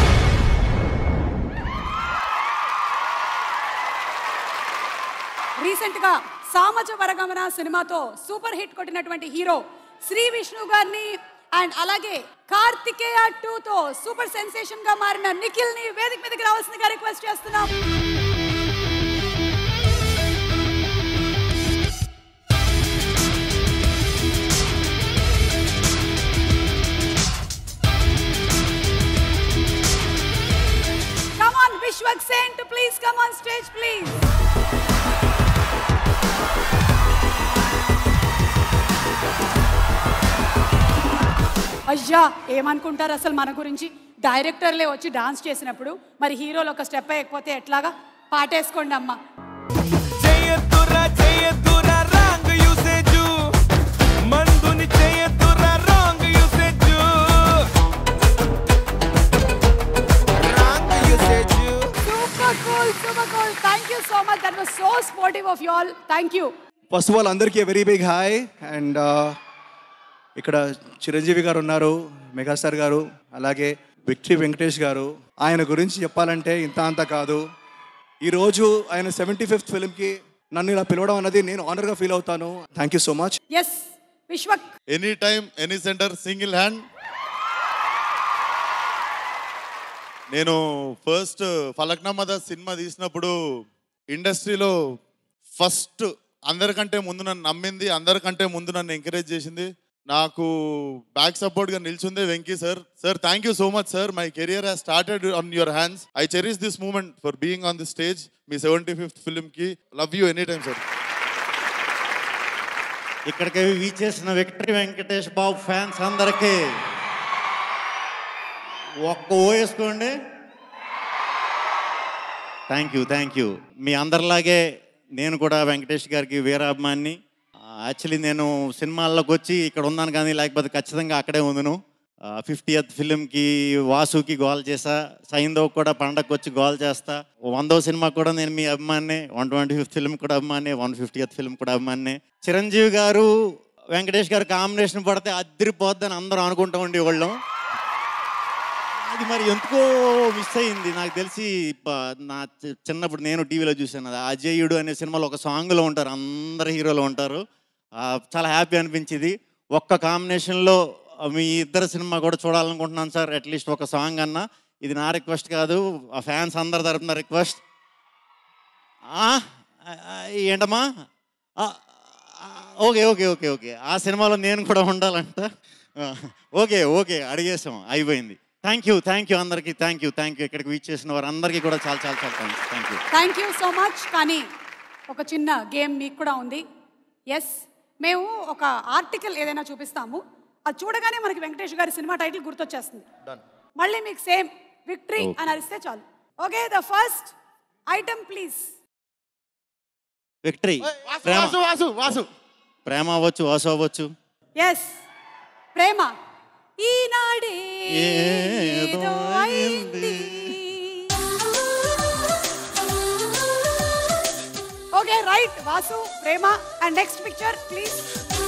రీసెంట్ గా సామజ వరగమన సినిమాతో సూపర్ హిట్ కొట్టినటువంటి హీరో శ్రీ విష్ణు గారిని అండ్ అలాగే కార్తికేయ టూ తో సూపర్ సెన్సేషన్ గా మారిన నిఖిల్ ని వేదిక మీదకి రావాల్సిందిగా రిక్వెస్ట్ చేస్తున్నాం Come on, Vishwak Sen to please come on stage, please. అయ్యా ఏమనుకుంటారు అసలు మన గురించి డైరెక్టర్లే వచ్చి డాన్స్ చేసినప్పుడు మరి హీరోలు ఒక స్టెప్ వేయకపోతే ఎట్లాగా పాటేసుకోండి అమ్మా చేయొద్దురా చేయొద్దురా రాంగ్ యూసేజ్ మందుని చేయొద్దురా wrong usage wrong usage super cool super cool thank you so much that was so sportive of you all thank you first of all అందరికీ వెరీ బిగ్ హాయ్ అండ్ ఇక్కడ చిరంజీవి గారు ఉన్నారు megastar గారు అలాగే victory Venkatesh గారు ఆయన గురించి చెప్పాలంటే ఇంత అంత కాదు ఈరోజు ఆయన సెవెంటీ ఫిఫ్త్ ఫిల్మ్కి నన్ను ఇలా పిలవడం అన్నది నేను ఆనర్గా ఫీల్ అవుతాను thank you so much yes Vishwak any time any centre single hand నేను ఫస్ట్ ఫలక్నామద సినిమా తీసినప్పుడు ఇండస్ట్రీలో ఫస్ట్ అందరికంటే ముందు నన్ను నమ్మింది అందరికంటే ముందు నన్ను ఎంకరేజ్ చేసింది నాకు బ్యాక్ సపోర్ట్గా నిల్చుంది Venky sir sir thank you so much sir my career has started on your hands I cherish this moment for being on the stage మీ సెవెంటీ ఫిఫ్త్ ఫిల్మ్కి love you any time sir ఇక్కడికి వీచేసిన victory Venkatesh Babu fans అందరికీ ఒక్క ఓ వేసుకోండి thank you thank you మీ అందరిలాగే నేను కూడా వెంకటేష్ గారికి వీరాభిమాన్ని యాక్చువల్లీ నేను సినిమాల్లోకి వచ్చి ఇక్కడ ఉన్నాను కానీ లేకపోతే ఖచ్చితంగా అక్కడే ఉందును ఫిఫ్టీయత్ ఫిలింకి వాసుకి గోల్ చేసా సైందవ్ కూడా పండగకి వచ్చి గోల్ చేస్తా వందో సినిమా కూడా నేను మీ అభిమాన్ని వన్ ట్వంటీ ఫిఫ్త్ ఫిల్మ్ కూడా అభిమాని వన్ ఫిఫ్టీయత్ ఫిల్మ్ కూడా అభిమాని చిరంజీవి గారు వెంకటేష్ గారు కాంబినేషన్ పడితే అద్దరిపోద్దని అందరూ అనుకుంటూ ఉండేవాళ్ళం అది మరి ఎందుకో మిస్ అయింది నాకు తెలిసి ప- నా చి- చిన్నప్పుడు నేను టీవీలో చూశాను అది అజేయుడు అనే సినిమాలో ఒక సాంగ్లో ఉంటారు అందరు హీరోలు ఉంటారు ఆ, చాలా హ్యాపీ అనిపించింది ఒక్క కాంబినేషన్లో మీ ఇద్దరు సినిమా కూడా చూడాలనుకుంటున్నాను సార్ అట్లీస్ట్ ఒక సాంగ్ అన్నా ఇది నా రిక్వెస్ట్ కాదు ఆ ఫ్యాన్స్ అందరి తరపున రిక్వెస్ట్ ఏంటమ్మా ఆ, ఆ, ఓకే ఓకే ఓకే ఓకే ఆ సినిమాలో నేను కూడా ఉండాలంట ఆ, ఓకే ఓకే అడిగేసాం అయిపోయింది థ్యాంక్ యూ థ్యాంక్ యూ అందరికీ థ్యాంక్ యూ థ్యాంక్ యూ ఇక్కడికి వీచ్ చేసిన వారు అందరికీ కూడా చాలా చాలా చాలా thanks thank you thank you so much కానీ ఒక చిన్న గేమ్ మీకు కూడా ఉంది ఎస్ మేము ఒక ఆర్టికల్ ఏదైనా చూపిస్తాము అది చూడగానే మనకి వెంకటేష్ గారి సినిమా టైటిల్ గుర్తొచ్చేస్తుంది మళ్ళీ మీకు సేమ్ విక్టరీ Okay. అని అరిస్తే చాలు okay the first item please victory Prema Vasu Vasu Vasu Prema అవ్వచ్చు వాసు అవ్వచ్చు ఎస్ ప్రేమ ఈనాడే ఏదో ఏదో అయింది okay right Vasu Prema and next picture please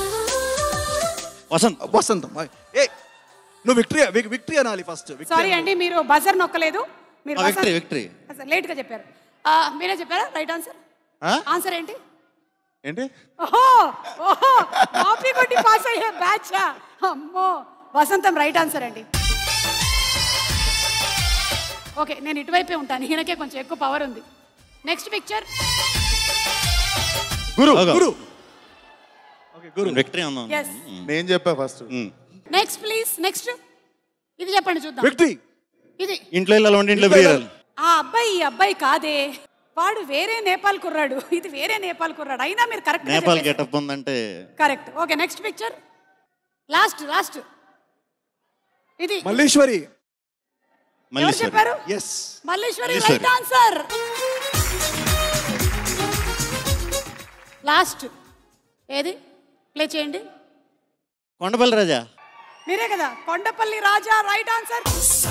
Vasanth Vasantham ఏ నువ్వు విక్టరీ విక్టరీ అనాలి ఫస్ట్ సారీ అండి మీరు బజర్ నొక్కలేదు మీరు ఆ, buzzer- విక్టరీ విక్టరీ అసలు లేట్ గా చెప్పారు ఆ, మీరే చెప్పారా రైట్ ఆన్సర్ ఆ? ఆన్సర్ ఏంటి ఏంటి ఓహో ఓహో కాపీ కొట్టి పాస్ అయ్యే బ్యాచ్ అమ్మో వసంతం రైట్ ఆన్సర్ అండి ఓకే నేను ఇటువైపే ఉంటాను ఈయనకే కొంచెం ఎక్కువ పవర్ ఉంది next picture Guru okay. Guru Guru victory అందాం Yes. నేను చెప్పా ఫస్ట్ నెక్స్ట్ ప్లీజ్ నెక్స్ట్ ఇది చెప్పండి చూద్దాం విక్టరీ ఇది ఇంట్లో ఇళ్ళ ఉండి ఇంట్లో బిర్యాలు ఆ అబ్బాయి ఈ అబ్బాయి కాదే వాడు వేరే నేపాల్ కుర్రాడు ఇది వేరే నేపాల్ కుర్రాడు అయినా మీరు కరెక్ట్ నేపాల్ గెటప్ ఉందంటే correct okay next picture last last ఇది మల్లీశ్వరి ఎవరు మల్లీశ్వరి చెప్పారు yes Malleswari Malliswari. Right answer last ఏది ప్లే చేయండి కొండపల్లి రాజా మీరే కదా కొండపల్లి రాజా రైట్ ఆన్సర్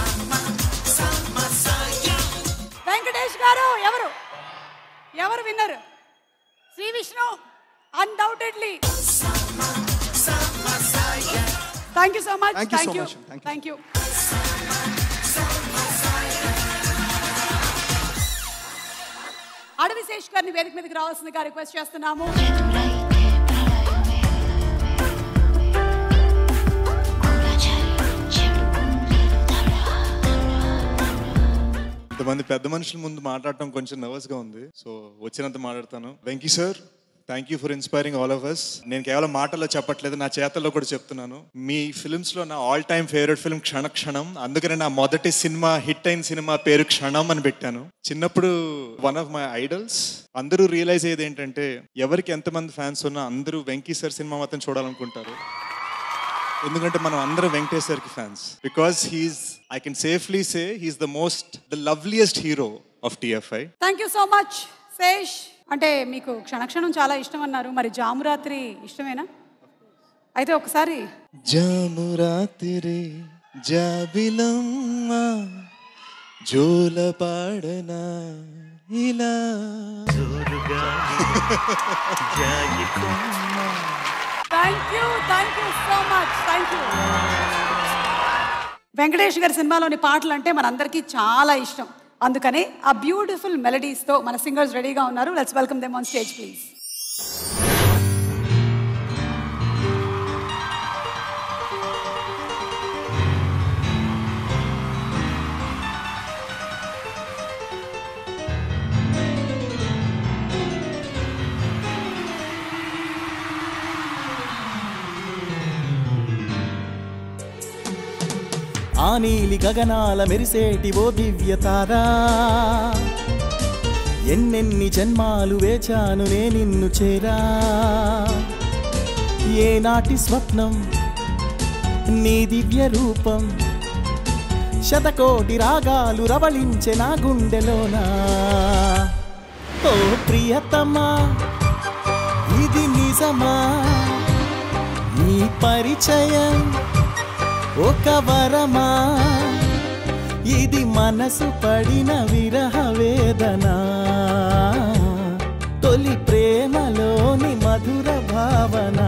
వెంకటేష్ గారు ఎవరు ఎవరు winner Shri Vishnu undoubtedly thank you so much Thank you so thank you much. Thank you. Thank you Adivi Sesh గారిని వేదిక మీదకి రావాల్సిందిగా రిక్వెస్ట్ చేస్తున్నాము ఇంతమంది పెద్ద మనుషుల ముందు మాట్లాడటం కొంచెం నర్వస్గా ఉంది సో వచ్చినంత మాట్లాడతాను Venky sir thank you for inspiring all of us నేను కేవలం మాటల్లో చెప్పట్లేదు నా చేతల్లో కూడా చెప్తున్నాను మీ ఫిల్మ్స్ లో నా ఆల్ టైమ్ ఫేవరెట్ ఫిల్మ్ క్షణ క్షణం అందుకనే నా మొదటి సినిమా హిట్ అయిన సినిమా పేరు క్షణం అని పెట్టాను చిన్నప్పుడు వన్ ఆఫ్ మై ఐడల్స్ అందరూ రియలైజ్ అయ్యేది ఏంటంటే ఎవరికి ఎంతమంది ఫ్యాన్స్ ఉన్నా అందరూ వెంకీ సార్ సినిమా మాత్రం చూడాలనుకుంటారు ఎందుకంటే మనం అందరం వెంకటేష్ సార్కి fans because he's I can safely say he's the most the loveliest hero of TFI thank you so much Sesh అంటే మీకు క్షణక్షణం చాలా ఇష్టం అన్నారు మరి జామురాత్రి ఇష్టమేనా అయితే ఒకసారి జామురాతిరి జాబిలమ్మ జోల పాడనా ఇలా thank you thank you so much thank you Venkatesh గారి సినిమాలోని పాటలు అంటే మనందరికీ చాలా ఇష్టం అందుకనే ఆ బ్యూటిఫుల్ మెలడీస్తో మన సింగర్స్ రెడీగా ఉన్నారు let's welcome them on stage please ఆ నీలి గగనాల మెరిసేటి ఓ దివ్య తారా ఎన్నెన్ని జన్మాలు వేచాను నే నిన్ను చేరా ఏనాటి స్వప్నం నీ దివ్య రూపం శతకోటి రాగాలు రవళించే నా గుండెలోనా ఓ ప్రియతమా ఇది నిజమా నీ పరిచయం ఒక వరమా ఇది మనసు పడిన విరహ వేదన తొలి ప్రేమలోని మధుర భావన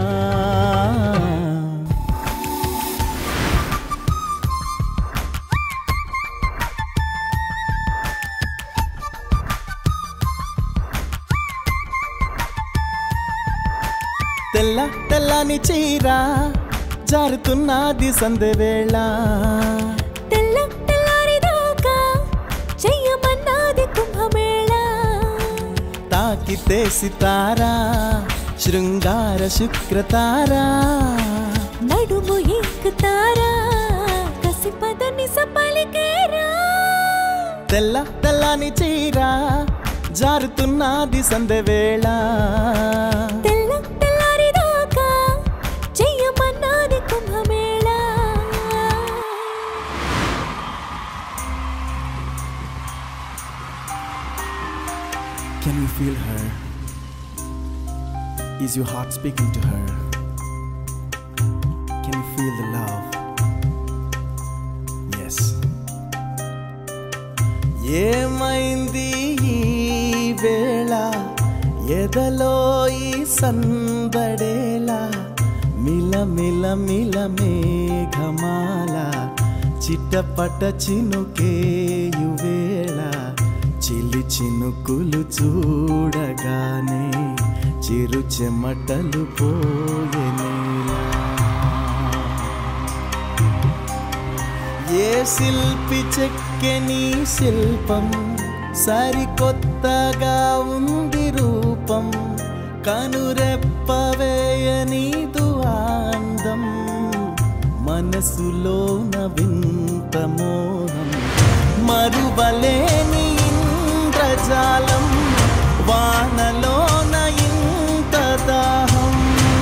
తెల్ల తెల్లని చీర జారుతున్నది సందె వేళ తెల్ల తెల్లారిదాకా చెయ్యమన్నది కుంభమేళ తాకితే సితారా శృంగార శుక్రతారా నడుము ఎక్కుతారా కసిపదని సపలికేరా తెల్ల తెల్లని చీర జారుతున్నది సందె వేళ తెల్ల తెల్లారిదాకా చెయ్యమన్నది Kumbh Mela Can you feel her? Is your heart speaking to her? Can you feel the love? Yes. ఏమైంది ఈ వేళ ఎదలో ఈ సందడేలా మిల మిల మిల మేఘమాల చిట్టపట చినుకేయు వేళ చిలి చినుకులు చూడగానే చిరు చెమటలు పోయెనేలా ఏ శిల్పి చెక్కెని శిల్పం సరికొత్తగా ఉంది రూపం కనురెప్పవేయని అందం మనసులోన వింత మోహం మరువలేని ఇంద్రజాలం వానలోన ఇంత దాహం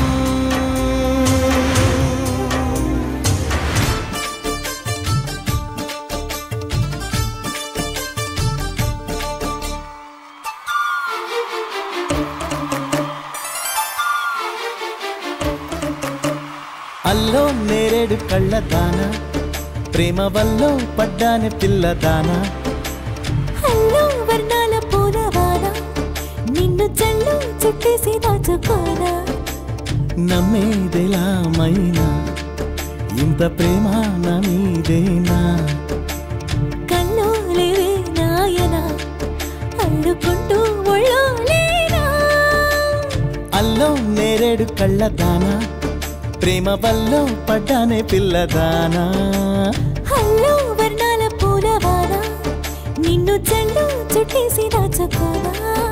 అల్లో నేరేడు కళ్ళదాన ప్రేమ వల్లో పడ్డాని పిల్లదానా హల్లో వర్ణాల పూలవాన నిన్ను చల్లు చుట్టేసి దాచుకోనా నమ్మేదెలా మైనా ఇంత ప్రేమ నా మీదేనా కల్లో లేవే నాయన అల్లుకుంటూ ఒళ్ళో లేనా అల్లో నేరేడు కళ్ళదానా ప్రేమ వల్లో పడ్డానే పిల్లదానా హల్లో వర్ణాల పూలవాన నిన్ను చల్లు చుట్టేసి దాచుకోనా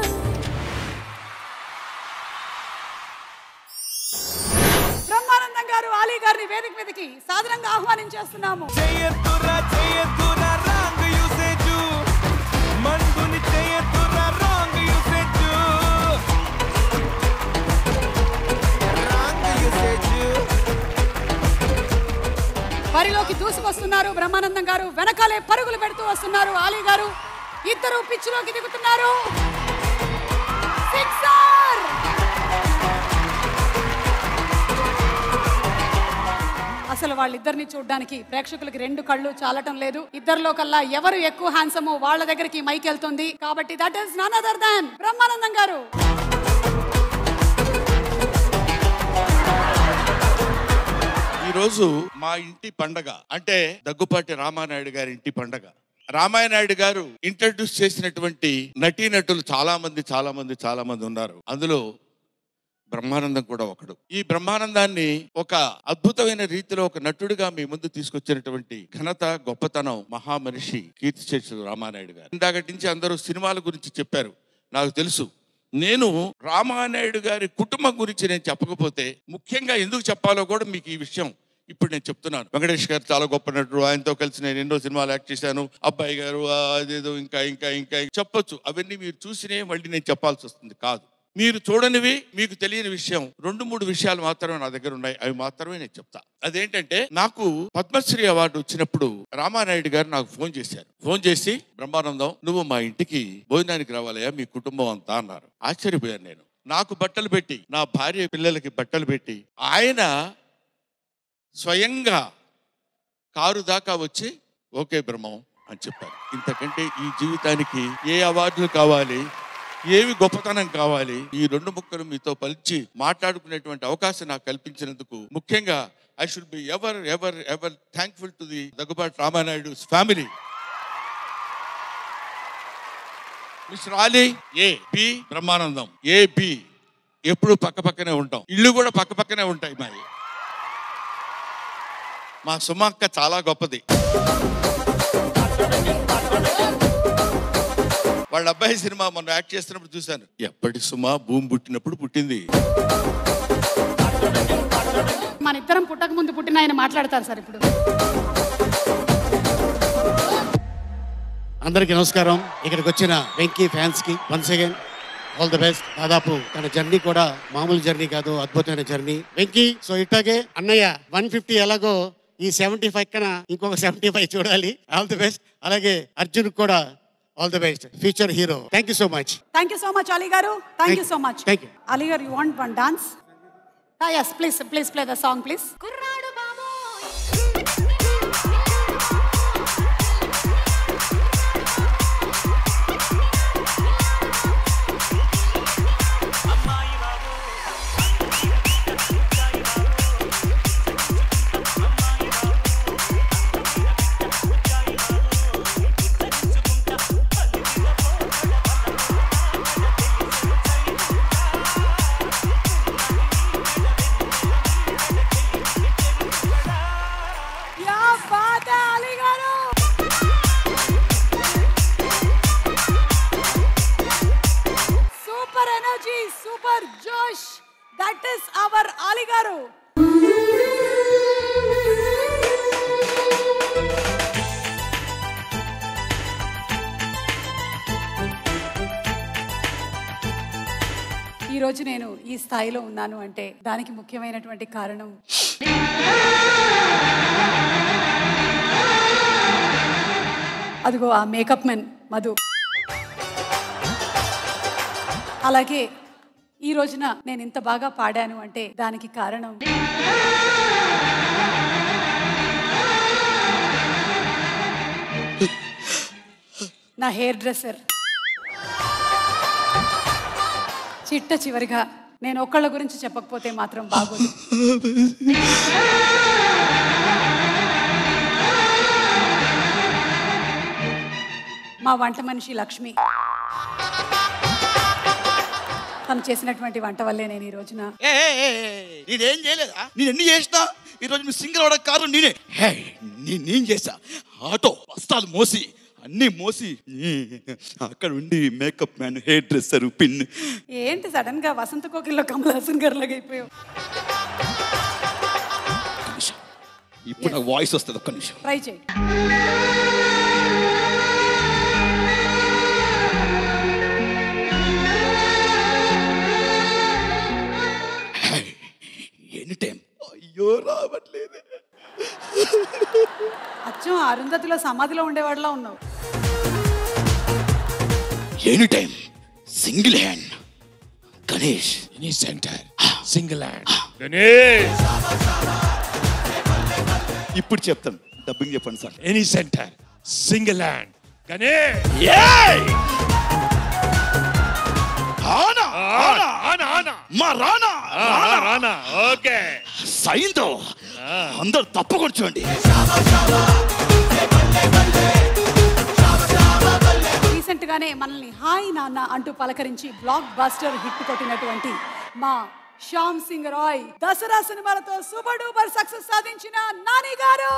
బ్రహ్మానందం గారు ఆలీ గారిని వేదిక మీదకి సాదరంగా ఆహ్వానించేస్తున్నాము బరిలోకి దూసుకొస్తున్నారు బ్రహ్మానందం గారు వెనకాలే పరుగులు పెడుతూ వస్తున్నారు ఆలీ గారు ఇద్దరు పిచ్చిలోకి దిగుతున్నారు సిక్సర్ అసలు వాళ్ళిద్దరిని చూడడానికి ప్రేక్షకులకి రెండు కళ్ళు చాలటం లేదు ఇద్దరిలో కల్లా ఎవరు ఎక్కువ హ్యాండ్సమో వాళ్ళ దగ్గరికి మైక్ వెళ్తుంది కాబట్టి that is none other than Brahmanandam garu ఈరోజు మా ఇంటి పండగ అంటే దగ్గుపాటి రామానాయుడు గారి ఇంటి పండగ రామాయణాయుడు గారు ఇంట్రడ్యూస్ చేసినటువంటి నటీనటులు చాలా మంది చాలా మంది చాలా మంది ఉన్నారు అందులో బ్రహ్మానందం కూడా ఒకడు ఈ బ్రహ్మానందాన్ని ఒక అద్భుతమైన రీతిలో ఒక నటుడిగా మీ ముందు తీసుకొచ్చినటువంటి ఘనత గొప్పతనం మహామనిషి కీర్తిశేషుడు రామానాయుడు గారు ఇందాకటి నుంచి అందరూ సినిమాల గురించి చెప్పారు నాకు తెలుసు నేను రామానాయుడు గారి కుటుంబం గురించి నేను చెప్పకపోతే ముఖ్యంగా ఎందుకు చెప్పాలో కూడా మీకు ఈ విషయం ఇప్పుడు నేను చెప్తున్నాను వెంకటేష్ గారు చాలా గొప్ప నటుడు ఆయనతో కలిసి నేను ఎన్నో సినిమాలు యాక్ట్ చేశాను అబ్బాయి గారు ఆ, అదేదో ఇంకా ఇంకా ఇంకా చెప్పొచ్చు అవన్నీ మీరు చూసినే మళ్ళీ నేను చెప్పాల్సి వస్తుంది కాదు మీరు చూడనివి మీకు తెలియని విషయం రెండు మూడు విషయాలు మాత్రమే నా దగ్గర ఉన్నాయి అవి మాత్రమే నేను చెప్తా అదేంటంటే నాకు పద్మశ్రీ అవార్డు వచ్చినప్పుడు రామానాయుడు గారు నాకు ఫోన్ చేశారు ఫోన్ చేసి బ్రహ్మానందం నువ్వు మా ఇంటికి భోజనానికి రావాలయ్యా మీ కుటుంబం అంతా అన్నారు ఆశ్చర్యపోయాను నేను నాకు బట్టలు పెట్టి నా భార్య పిల్లలకి బట్టలు పెట్టి ఆయన స్వయంగా కారు దాకా వచ్చి ఓకే బ్రహ్మం అని చెప్పారు ఇంతకంటే ఈ జీవితానికి ఏ అవార్డులు కావాలి ఏవి గొప్పతనం కావాలి ఈ రెండు ముక్కలు మీతో పలిచి మాట్లాడుకునేటువంటి అవకాశం నాకు కల్పించినందుకు ముఖ్యంగా I should be ever ever ever thankful to the Daggubati Ramanaidu family mister Ali A B Brahmanandam A B ఎప్పుడు పక్క పక్కనే ఉంటాం ఇల్లు కూడా పక్క పక్కనే ఉంటాయి మరి మా సుమక్క చాలా గొప్పది వాళ్ళ అబ్బాయి సినిమా మొన్న యాక్ట్ చేస్తున్నప్పుడు చూశాను ఎప్పటి సుమా భూమి పుట్టినప్పుడు పుట్టింది మన ఇద్దరం పుట్టక ముందు పుట్టిన ఆయన మాట్లాడతారు సార్ ఇప్పుడు అందరికీ నమస్కారం ఇక్కడికి వచ్చిన వెంకీ ఫ్యాన్స్ కి once again all the best దాదాపు తన జర్నీ కూడా మామూలు జర్నీ కాదు అద్భుతమైన జర్నీ వెంకీ సో ఇట్లాగే అన్నయ్య వన్ ఫిఫ్టీ ఎలాగో ఈ సెవెంటీ ఫైవ్ కన్నా ఇంకొక సెవెంటీ ఫైవ్ చూడాలి ఆల్ ది బెస్ట్ అలాగే అర్జున్ కూడా all the best future hero thank you so much thank you so much Ali garu thank you so much thank you Ali garu you want one dance yes please please play the song please యా బాత్ హై Ali garu super energy super జోష్ that is our Ali garu ఈ రోజు నేను ఈ స్థాయిలో ఉన్నాను అంటే దానికి ముఖ్యమైనటువంటి కారణం అదిగో ఆ మేకప్ మెన్ మధు అలాగే ఈ రోజున నేను ఇంత బాగా పాడాను అంటే దానికి కారణం నా హెయిర్ డ్రెస్సర్ చిట్ట చివరిగా నేను ఒక్కళ్ళ గురించి చెప్పకపోతే మాత్రం బాగోదు మా వంట మనిషి లక్ష్మి తను చేసినటువంటి వంట వల్లే నేను ఈ రోజున ఏ ఏ, ఏ, ఏ, నేనేం చేయలేదా నేను ఎన్ని చేసినా ఈరోజు నువ్వు సింగిల్ అవడం కారణం నేనే హే నీ- నేను చేసా ఆటో బస్తాలు మోసి అన్నీ మోసి నీ అక్కడ ఉండి makeup man hair dresser pin ఏంటి సడన్ గా వసంత కోకిల్లో కమల్ హాసన్ గారు లాగా అయిపోయావు ఇప్పుడు నాకు వాయిస్ వస్తుంది ఒక్క నిమిషం ట్రై చేయి ఎనీ టైం అయ్యో రావట్లేదు అచ్చం అరుంధతిలో సమాధిలో ఉండేవాడిలా ఉన్నావు any time single hand Ganesh any centre single hand Ganesh ఇప్పుడు చెప్తాను డబ్బింగ్ చెప్పండి sir any centre single hand Ganesh ఆనా ఆనా ఆనా ఆనా మా రానా రానా రానా ఓకే సైన్తో అందరు తప్పకుండా చూడండి చెప్పినట్టుగానే మనల్ని హాయ్ నాన్న అంటూ పలకరించి బ్లాక్ బాస్టర్ హిట్ కొట్టినటువంటి మా శ్యామ్ సింగ్ రాయ్ దసరా సినిమాలతో సూపర్ డూపర్ సక్సెస్ సాధించిన నాని గారు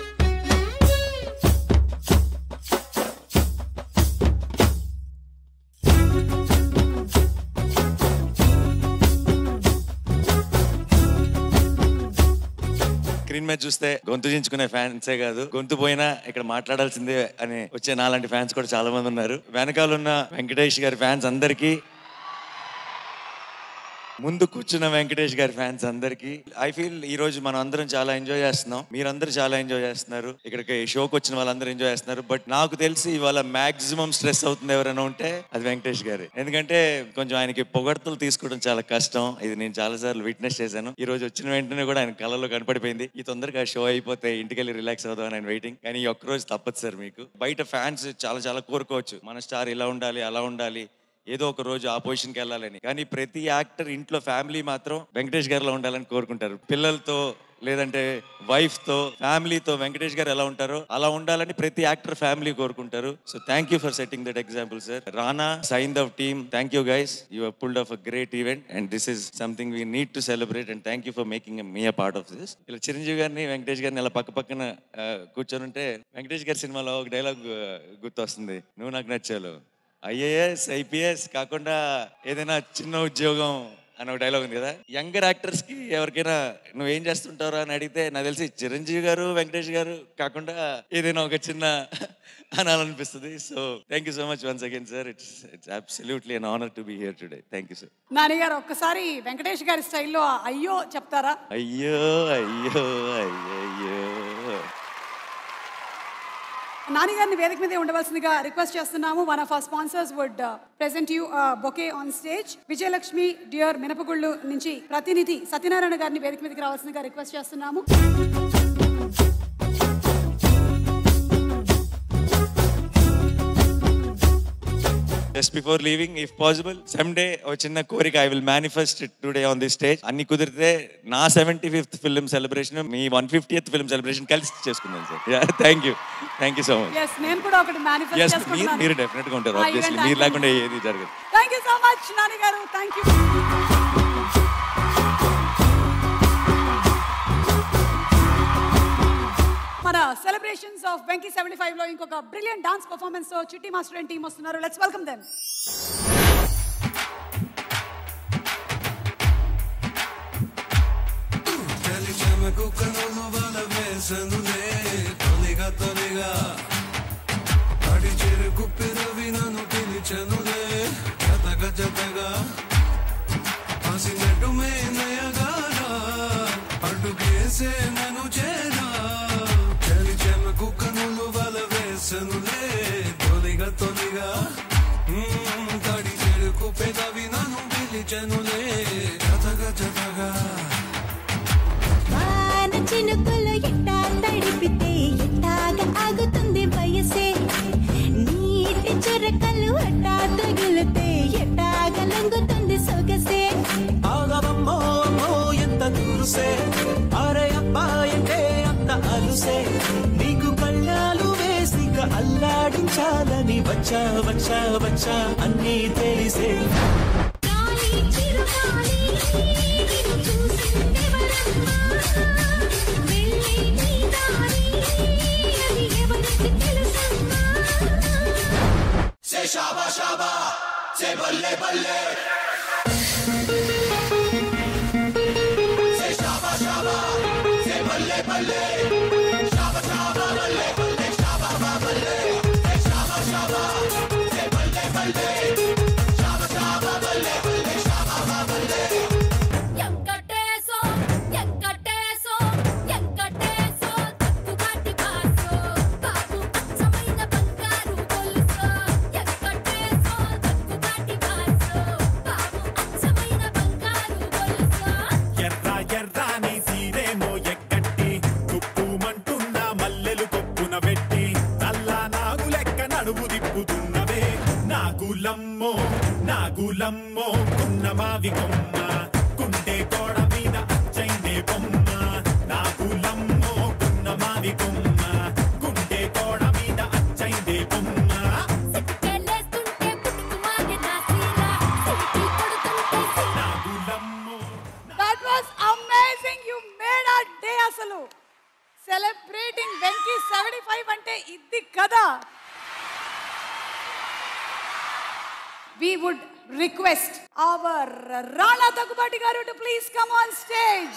స్క్రీన్ మీద చూస్తే గొంతు చించుకునే ఫ్యాన్సే కాదు గొంతు పోయినా ఇక్కడ మాట్లాడాల్సిందే అని వచ్చే నాలాంటి ఫ్యాన్స్ కూడా చాలా మంది ఉన్నారు వెనకాల ఉన్న వెంకటేష్ గారి ఫ్యాన్స్ అందరికీ ముందు కూర్చున్న వెంకటేష్ గారి ఫ్యాన్స్ అందరికీ ఐ ఫీల్ ఈ రోజు మనం అందరం చాలా ఎంజాయ్ చేస్తున్నాం మీరందరూ చాలా ఎంజాయ్ చేస్తున్నారు ఇక్కడికి షోకి వచ్చిన వాళ్ళందరూ ఎంజాయ్ చేస్తున్నారు బట్ నాకు తెలిసి ఇవాళ మాక్సిమం స్ట్రెస్ అవుతుంది ఎవరైనా ఉంటే అది వెంకటేష్ గారి ఎందుకంటే కొంచెం ఆయనకి పొగడ్తలు తీసుకోవడం చాలా కష్టం ఇది నేను చాలా సార్లు విట్నెస్ చేశాను ఈ రోజు వచ్చిన వెంటనే కూడా ఆయన కళ్ళలో కనపడిపోయింది ఈ తొందరగా షో అయిపోతే ఇంటికి వెళ్ళి రిలాక్స్ అవుదాం అని ఆయన వెయిటింగ్ కానీ ఈ ఒక్క రోజు తప్పదు సార్ మీకు బయట ఫ్యాన్స్ చాలా చాలా కోరుకోవచ్చు మన స్టార్ ఇలా ఉండాలి అలా ఉండాలి ఏదో ఒక రోజు ఆ పొజిషన్కి వెళ్ళాలని కానీ ప్రతి యాక్టర్ ఇంట్లో ఫ్యామిలీ మాత్రం వెంకటేష్ గారిలో ఉండాలని కోరుకుంటారు పిల్లలతో లేదంటే వైఫ్ తో ఫ్యామిలీతో వెంకటేష్ గారు ఎలా ఉంటారో అలా ఉండాలని ప్రతి యాక్టర్ ఫ్యామిలీ కోరుకుంటారు so thank you for setting that example sir Rana Saindhav team thank you guys you pulled off a great event and this is something we need to celebrate and thank you for making me a part of this ఇలా చిరంజీవి గారిని వెంకటేష్ గారిని ఇలా పక్క పక్కన ఆ, కూర్చొని ఉంటే వెంకటేష్ గారి సినిమాలో ఒక డైలాగ్ గుర్తొస్తుంది నువ్వు నాకు నచ్చావు ఐఏఎస్ ఐపీఎస్ కాకుండా ఏదైనా చిన్న ఉద్యోగం అని ఒక డైలాగ్ ఉంది కదా యంగర్ యాక్టర్స్ కి ఎవరికైనా నువ్వు ఏం చేస్తుంటారు అని అడిగితే నాకు తెలిసి చిరంజీవి గారు వెంకటేష్ గారు కాకుండా ఏదైనా ఒక చిన్న అనాలనిపిస్తుంది so thank you so much once again sir it's it's absolutely an honour to be here today thank you sir Nani garu ఒక్కసారి వెంకటేష్ గారి స్టైల్లో అయ్యో చెప్తారా అయ్యో అయ్యో అయ్యయ్యో నాని గారిని వేదిక మీదే ఉండవలసిందిగా రిక్వెస్ట్ చేస్తున్నాము one of our sponsors would present you bouquet on stage Vijayalakshmi dear మినపగుళ్ళు నుంచి ప్రతినిధి సత్యనారాయణ గారిని వేదిక మీదకి రావాల్సిందిగా రిక్వెస్ట్ చేస్తున్నాము just before leaving if possible some day ఒక చిన్న కోరిక I will manifest today on the stage అన్ని కుదిరితే నా సెవెంటీ ఫిఫ్త్ ఫిల్మ్ సెలబ్రేషన్ మీ వన్ ఫిఫ్టీయత్ ఫిల్మ్ సెలబ్రేషన్ కలిసి చేసుకుందాం sir thank you thank you so much yes నేను కూడా ఒకటి ఎస్ మేనిఫెస్ట్ మీరు చేసుకుంటున్నాను మీరు డెఫినెట్ గా ఉంటారు ఆ ఆబ్వియస్లీ event మీరు లేకుండా ఏది జరగదు thank you so much Nani garu thank you మన celebrations of Venky seventy five లో ఇంకొక బ్రిలియంట్ డాన్స్ పర్ఫార్మెన్స్ తో చిట్టి మాస్టర్ అండ్ టీమ్ వస్తున్నారు లెట్స్ వెల్కమ్ దెమ్ చలి చెమకు కనులు వల వేసనులే తొలిగా తొలిగా అడి చెరుకు పిరవి నన్ను పిలిచనులే జతగ జతగా హసినట్టు మేనయగారా అడ్డుకేసే నన్ను చేరా చలి చెమకు కనులు వల వేసనులే తొలిగా తొలిగా మ్మ్, తడి చెరుకు పెదవి నన్ను పిలిచనులే జతగ జతగా వాన చినుకులు ఎట్టా తడిపితే ఎట్టాగా ఆగుతుంది వయసే నీటి చురకలు అట్టా తగిలితే ఎట్టాగా లొంగుతుంది సొగసే ఆగవమ్మో అమ్మో ఎంత దూరుసే అరే అబ్బాయంటే అంత అలుసే నీకు కళ్ళాలు వేసిక అల్లాడించాలని వచ్చా వచ్చా వచ్చా అన్నీ తెలిసే Say shaba shaba, say balle balle. Say shaba shaba, say balle balle. Shaba shaba balle balle, shaba ba balle. Say shaba shaba, say balle balle. Shaba shaba balle balle, shaba ba balle. ఎంకటేశో ఎంకటేశో ఎంకటేశో తక్కువాటి బాసో బాబు అచ్చమైన బంగారు గొలుసో ఎంకటేశో తక్కువాటి బాసో బాబు అచ్చమైన బంగారు గొలుసో ఎర్ర ఎర్రాని సీరేమో ఎక్కట్టి కుప్పుమంటున్న మల్లెలు కొప్పున పెట్టి నల్లా నాగు లెక్క నడుము దిప్పుతున్నవే నాగులమ్మో నాగులమ్మో కున్న మావి కొమ్మ కుంటే కోడ మీద అచ్చైందే బొమ్మ నాగులమ్మో కున్న మావి కొమ్మ కుంటే కోడ మీద అచ్చైందే బొమ్మ సిక్కెలేస్తుంటే అసలు సెలబ్రేటింగ్ వెంకీ సెవెంటీ ఫైవ్ అంటే ఇది కదా we would request our Rana Takupati garu to please come on stage.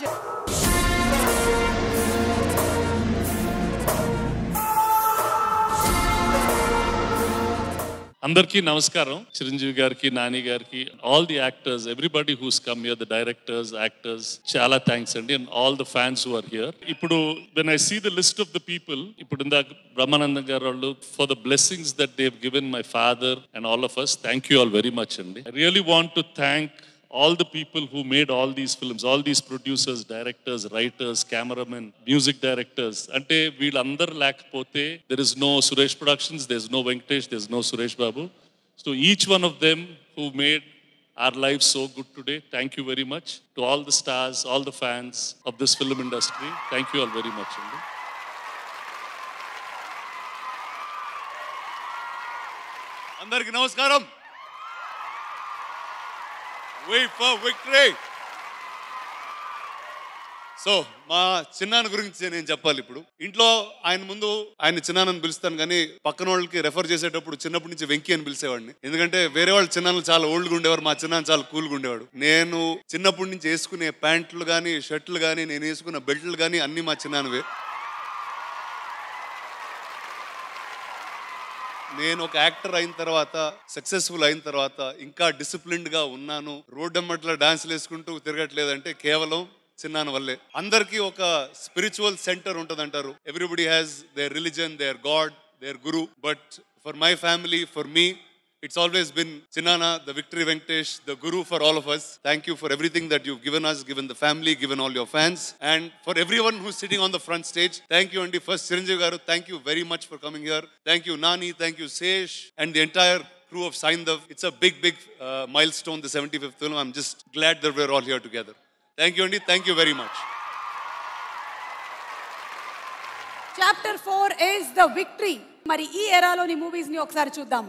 అందరికీ నమస్కారం చిరంజీవి గారికి నాని గారికి all the actors everybody who's come here the directors actors చాలా థ్యాంక్స్ అండి and all the fans who are here ఇప్పుడు when I see the list of the people ఇప్పుడు ఇందాక బ్రహ్మానందం గారు వాళ్ళు for the blessings that they've given my father and all of us thank you all very much అండి I really want to thank all the people who made all these films, all these producers, directors, writers, cameramen, music directors. అంటే వీళ్ళందరూ లేకపోతే there is no Suresh Productions, there's no Venkatesh, there's no Suresh Babu. So each one of them who made our lives so good today, thank you very much. To all the stars, all the fans of this film industry, thank you all very much. అండి అందరికి నమస్కారం wait for victory so మా చిన్నాన్న గురించి నేను చెప్పాలి ఇప్పుడు ఇంట్లో ఆయన ముందు ఆయన చిన్నాన్నని పిలుస్తాను కానీ పక్కన వాళ్ళకి రెఫర్ చేసేటప్పుడు చిన్నప్పటి నుంచి వెంకీ అని పిలిచేవాడిని ఎందుకంటే వేరే వాళ్ళు చిన్నాన్నలు చాలా ఓల్డ్గా ఉండేవారు మా చిన్నాన్న చాలా కూల్గా ఉండేవాడు నేను చిన్నప్పటి నుంచి వేసుకునే ప్యాంట్లు కానీ షర్ట్లు కానీ నేను వేసుకున్న బెల్ట్లు కానీ అన్నీ మా చిన్నాన్నవే నేను ఒక యాక్టర్ అయిన తర్వాత సక్సెస్ఫుల్ అయిన తర్వాత ఇంకా డిసిప్లిన్డ్ గా ఉన్నాను రోడ్ అమ్మట్ల డాన్స్లు వేసుకుంటూ తిరగట్లేదంటే కేవలం చిన్నాన్న వల్లే అందరికీ ఒక స్పిరిచువల్ సెంటర్ ఉంటుంది అంటారు everybody has their religion their god their guru but for my family for me It's always been Chinana, the Victory Venkatesh, the Guru for all of us. Thank you for everything that you've given us, given the family, given all your fans, and for everyone who's sitting on the front stage. Thank you, Andy. First, Chiranjeev Garu, thank you very much for coming here. Thank you, Nani. Thank you, Sesh, and the entire crew of Saindav. It's a big, big uh, milestone, the 75th film. I'm just glad that we're all here together. Thank you, Andy. Thank you very much. Chapter four is the victory మరి ఈ ఎరాలోని movies ని ఒకసారి చూద్దాము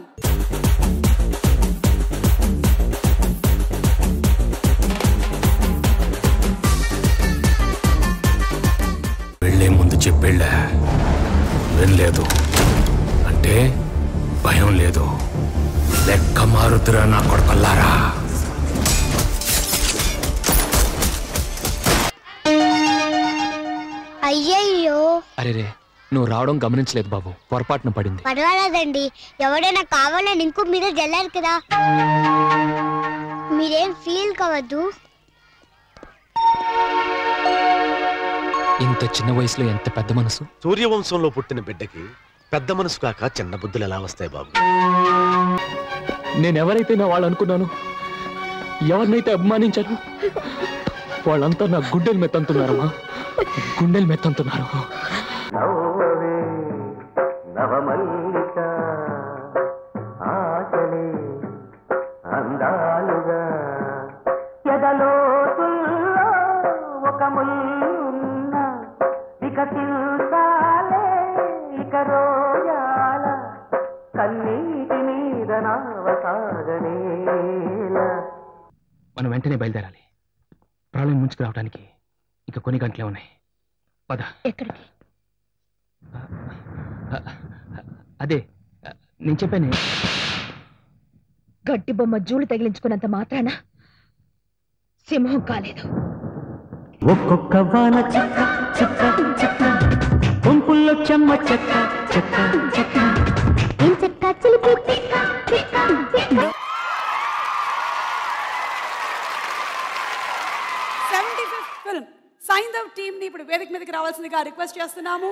వెళ్లే ముందు చెప్పెళ్ళా వినలేదు అంటే భయం లేదు లెక్క మారుతురా నా కొడుకల్లారా అయ్యయ్యో అరే రే నువ్వు రావడం గమనించలేదు బాబు పొరపాటున పడింది పర్వాలేదండి ఎవడైనా కావాలని ఇంకో మీద జల్లారు కదా మీరేం ఫీల్ కావద్దు ఇంత చిన్న వయసులో ఎంత పెద్ద మనసు సూర్యవంశంలో పుట్టిన బిడ్డకి పెద్ద మనసు కాక చిన్న బుద్ధులు ఎలా వస్తాయి బాబు నేను ఎవరైతే నా వాళ్ళు అనుకున్నాను ఎవరినైతే అభిమానించాను వాళ్ళంతా నా గుండెలు మెత్తంతున్నారమ్మా గుండెలు మెత్తంతున్నారు నవమల్లిక ఆశలే అందాలుగా ఎదలోతుల్లో ఒక ముల్లున్న వికసించాలే ఇక రోజాల కన్నీటి మీద నావసాగనేలా మనం వెంటనే బయలుదేరాలి ప్రాణం ముంచుకు రావడానికి ఇంకా కొన్ని గంటలే ఉన్నాయి పద ఎక్కడికి అదే నేను చెప్పాను గట్టి బొమ్మ జూలు తగిలించుకున్నంత మాత్రాన సింహం కాలేదు ఒక్కొక్క వాన చెక్క చెక్క చెక్క గుంపుల్లో చెమ్మ చెక్క చెక్క చెక్క ఏం చెక్క చిలిపి చెక్క చెక్క చెక్క seventy fifth film Saindhav team ని ఇప్పుడు వేదిక మీదకి రావాల్సిందిగా రిక్వెస్ట్ చేస్తున్నాము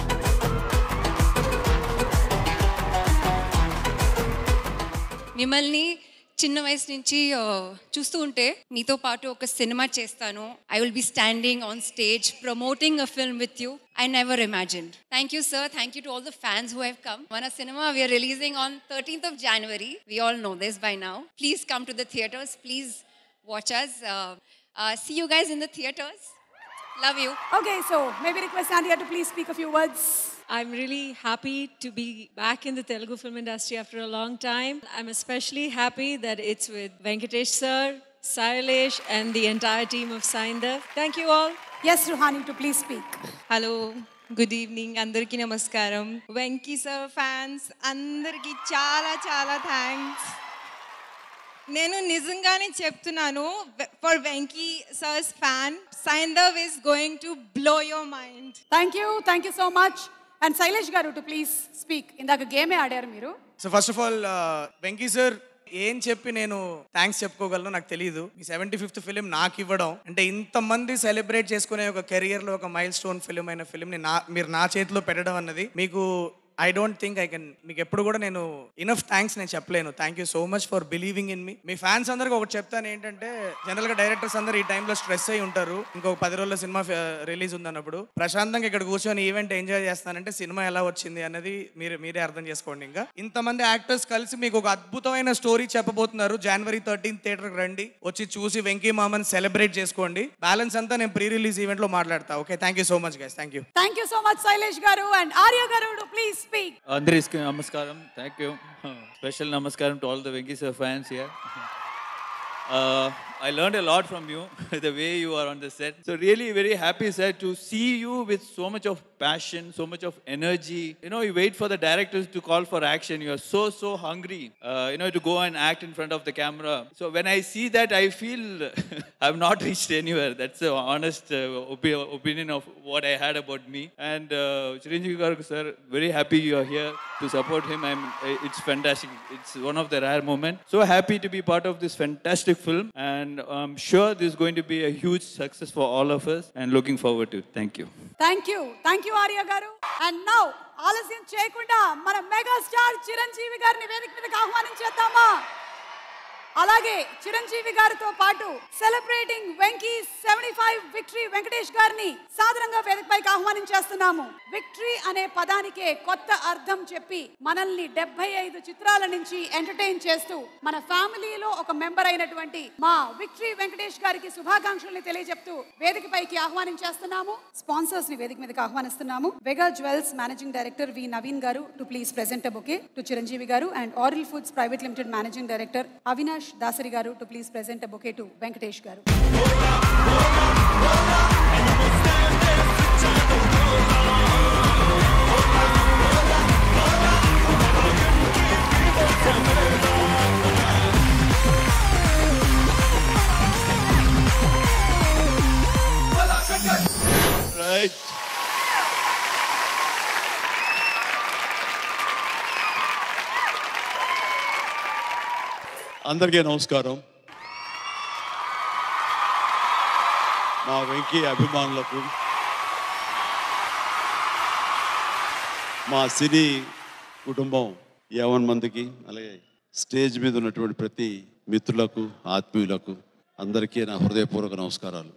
మిమ్మల్ని చిన్న వయసు నుంచి ఆ, చూస్తూ ఉంటే మీతో పాటు ఒక సినిమా చేస్తాను I will be standing on stage promoting a film with you I never imagine thank you sir thank you to all the fans who have come మన సినిమా we are releasing on thirteenth of January we all know this by now please come to the theatres please watch us see you guys in the theatres love you Okay, so maybe request Andrea to please speak a few words. I'm really happy to be back in the Telugu film industry after a long time. I'm especially happy that it's with Venkatesh sir, Sailesh, and the entire team of Saindav. Thank you all. Yes, Ruhani, to please speak. Hello. Good evening అందరికీ నమస్కారం Venky sir fans అందరికీ చాలా చాలా thanks నేను నిజంగానే చెప్తున్నాను for Venky sir's fan Saindhav is going to blow your mind thank you thank you so much and Shailesh garu to please speak ఇందాక గేమే ఆడారు మీరు so first of all Venky sir ఏం చెప్పి నేను థ్యాంక్స్ చెప్పుకోగలను నాకు తెలియదు మీ సెవెంటీ ఫిఫ్త్ ఫిలిం నాకు ఇవ్వడం అంటే ఇంతమంది సెలబ్రేట్ చేసుకునే ఒక కెరియర్ లో ఒక మైల్ స్టోన్ ఫిలిం అయిన ఫిలిం ని నా మీరు నా చేతిలో పెట్టడం అన్నది మీకు I don't think I can మీకు ఎప్పుడు కూడా నేను ఇనఫ్ థ్యాంక్స్ నేను చెప్పలేను thank you so much for believing in me మీ ఫ్యాన్స్ అందరికి ఒకటి చెప్తాను ఏంటంటే జనరల్ గా డైరెక్టర్స్ అందరు ఈ టైంలో స్ట్రెస్ అయి ఉంటారు ఇంకొక పది రోజుల సినిమా రిలీజ్ ఉందన్నప్పుడు ప్రశాంతంగా ఇక్కడ కూర్చొని ఈవెంట్ ఎంజాయ్ చేస్తానంటే సినిమా ఎలా వచ్చింది అనేది మీరు మీరే అర్థం చేసుకోండి ఇంకా ఇంతమంది యాక్టర్స్ కలిసి మీకు ఒక అద్భుతమైన స్టోరీ చెప్పబోతున్నారు జనవరి థర్టీన్ థియేటర్కి రండి వచ్చి చూసి వెంకీ మామన్ సెలబ్రేట్ చేసుకోండి బ్యాలెన్స్ అంతా నేను ప్రీ రిలీజ్ ఈవెంట్ లో మాట్లాడతా okay thank you so much guys thank you thank you so much Shailesh garu and Arya garu to please speak అందరికీ నమస్కారం థ్యాంక్ యూ స్పెషల్ నమస్కారం to all the Venky sir fans here I learned a lot from you, the way you are on the set. So really very happy, sir, to see you with so much of passion, so much of energy. You know, you wait for the directors to call for action. You are so, so hungry, uh, you know, to go and act in front of the camera. So when I see that, I feel I've not reached anywhere. That's the honest uh, opi- opinion of what I had about me. And uh, Chiranjeevi Garu, sir, very happy you are here to support him. I'm, it's fantastic. It's one of the rare moments. So happy to be part of this fantastic film. And I'm sure this is going to be a huge success for all of us. And looking forward to it. Thank you. Thank you thank you Arya garu and now ఆలస్యం చేయకుండా మన mega star Chiranjeevi గారిని వేదిక మీదకి ఆహ్వానించేద్దామా అలాగే చిరంజీవి గారితో పాటు celebrating Venky seventy five victory Venkatesh గారిని సాధారణంగా వేదికపైకి ఆహ్వానించేస్తున్నాము విక్టరీ అనే పదానికే కొత్త అర్థం చెప్పి మనల్ని డెబ్బై ఐదు చిత్రాల నుంచి ఎంటర్టైన్ చేస్తూ మన ఫ్యామిలీలో ఒక మెంబర్ అయినటువంటి మా విక్టరీ వెంకటేష్ గారికి శుభాకాంక్షల్ని తెలియజెప్తూ వేదికపైకి ఆహ్వానించేస్తున్నాము స్పాన్సర్స్ ని వేదిక మీదకి ఆహ్వానిస్తున్నాము Vega jewels managing director V Naveen garu to please present bouquet to Chiranjeevi garu and Aril foods private limited managing director Avinash Dasari garu to please present bouquet to Venkatesh garu right అందరికీ నమస్కారం మా వెంకీ అభిమానులకు మా సినీ కుటుంబం యావన్ మందికి అలాగే స్టేజ్ మీద ఉన్నటువంటి ప్రతి మిత్రులకు ఆత్మీయులకు అందరికీ నా హృదయపూర్వక నమస్కారాలు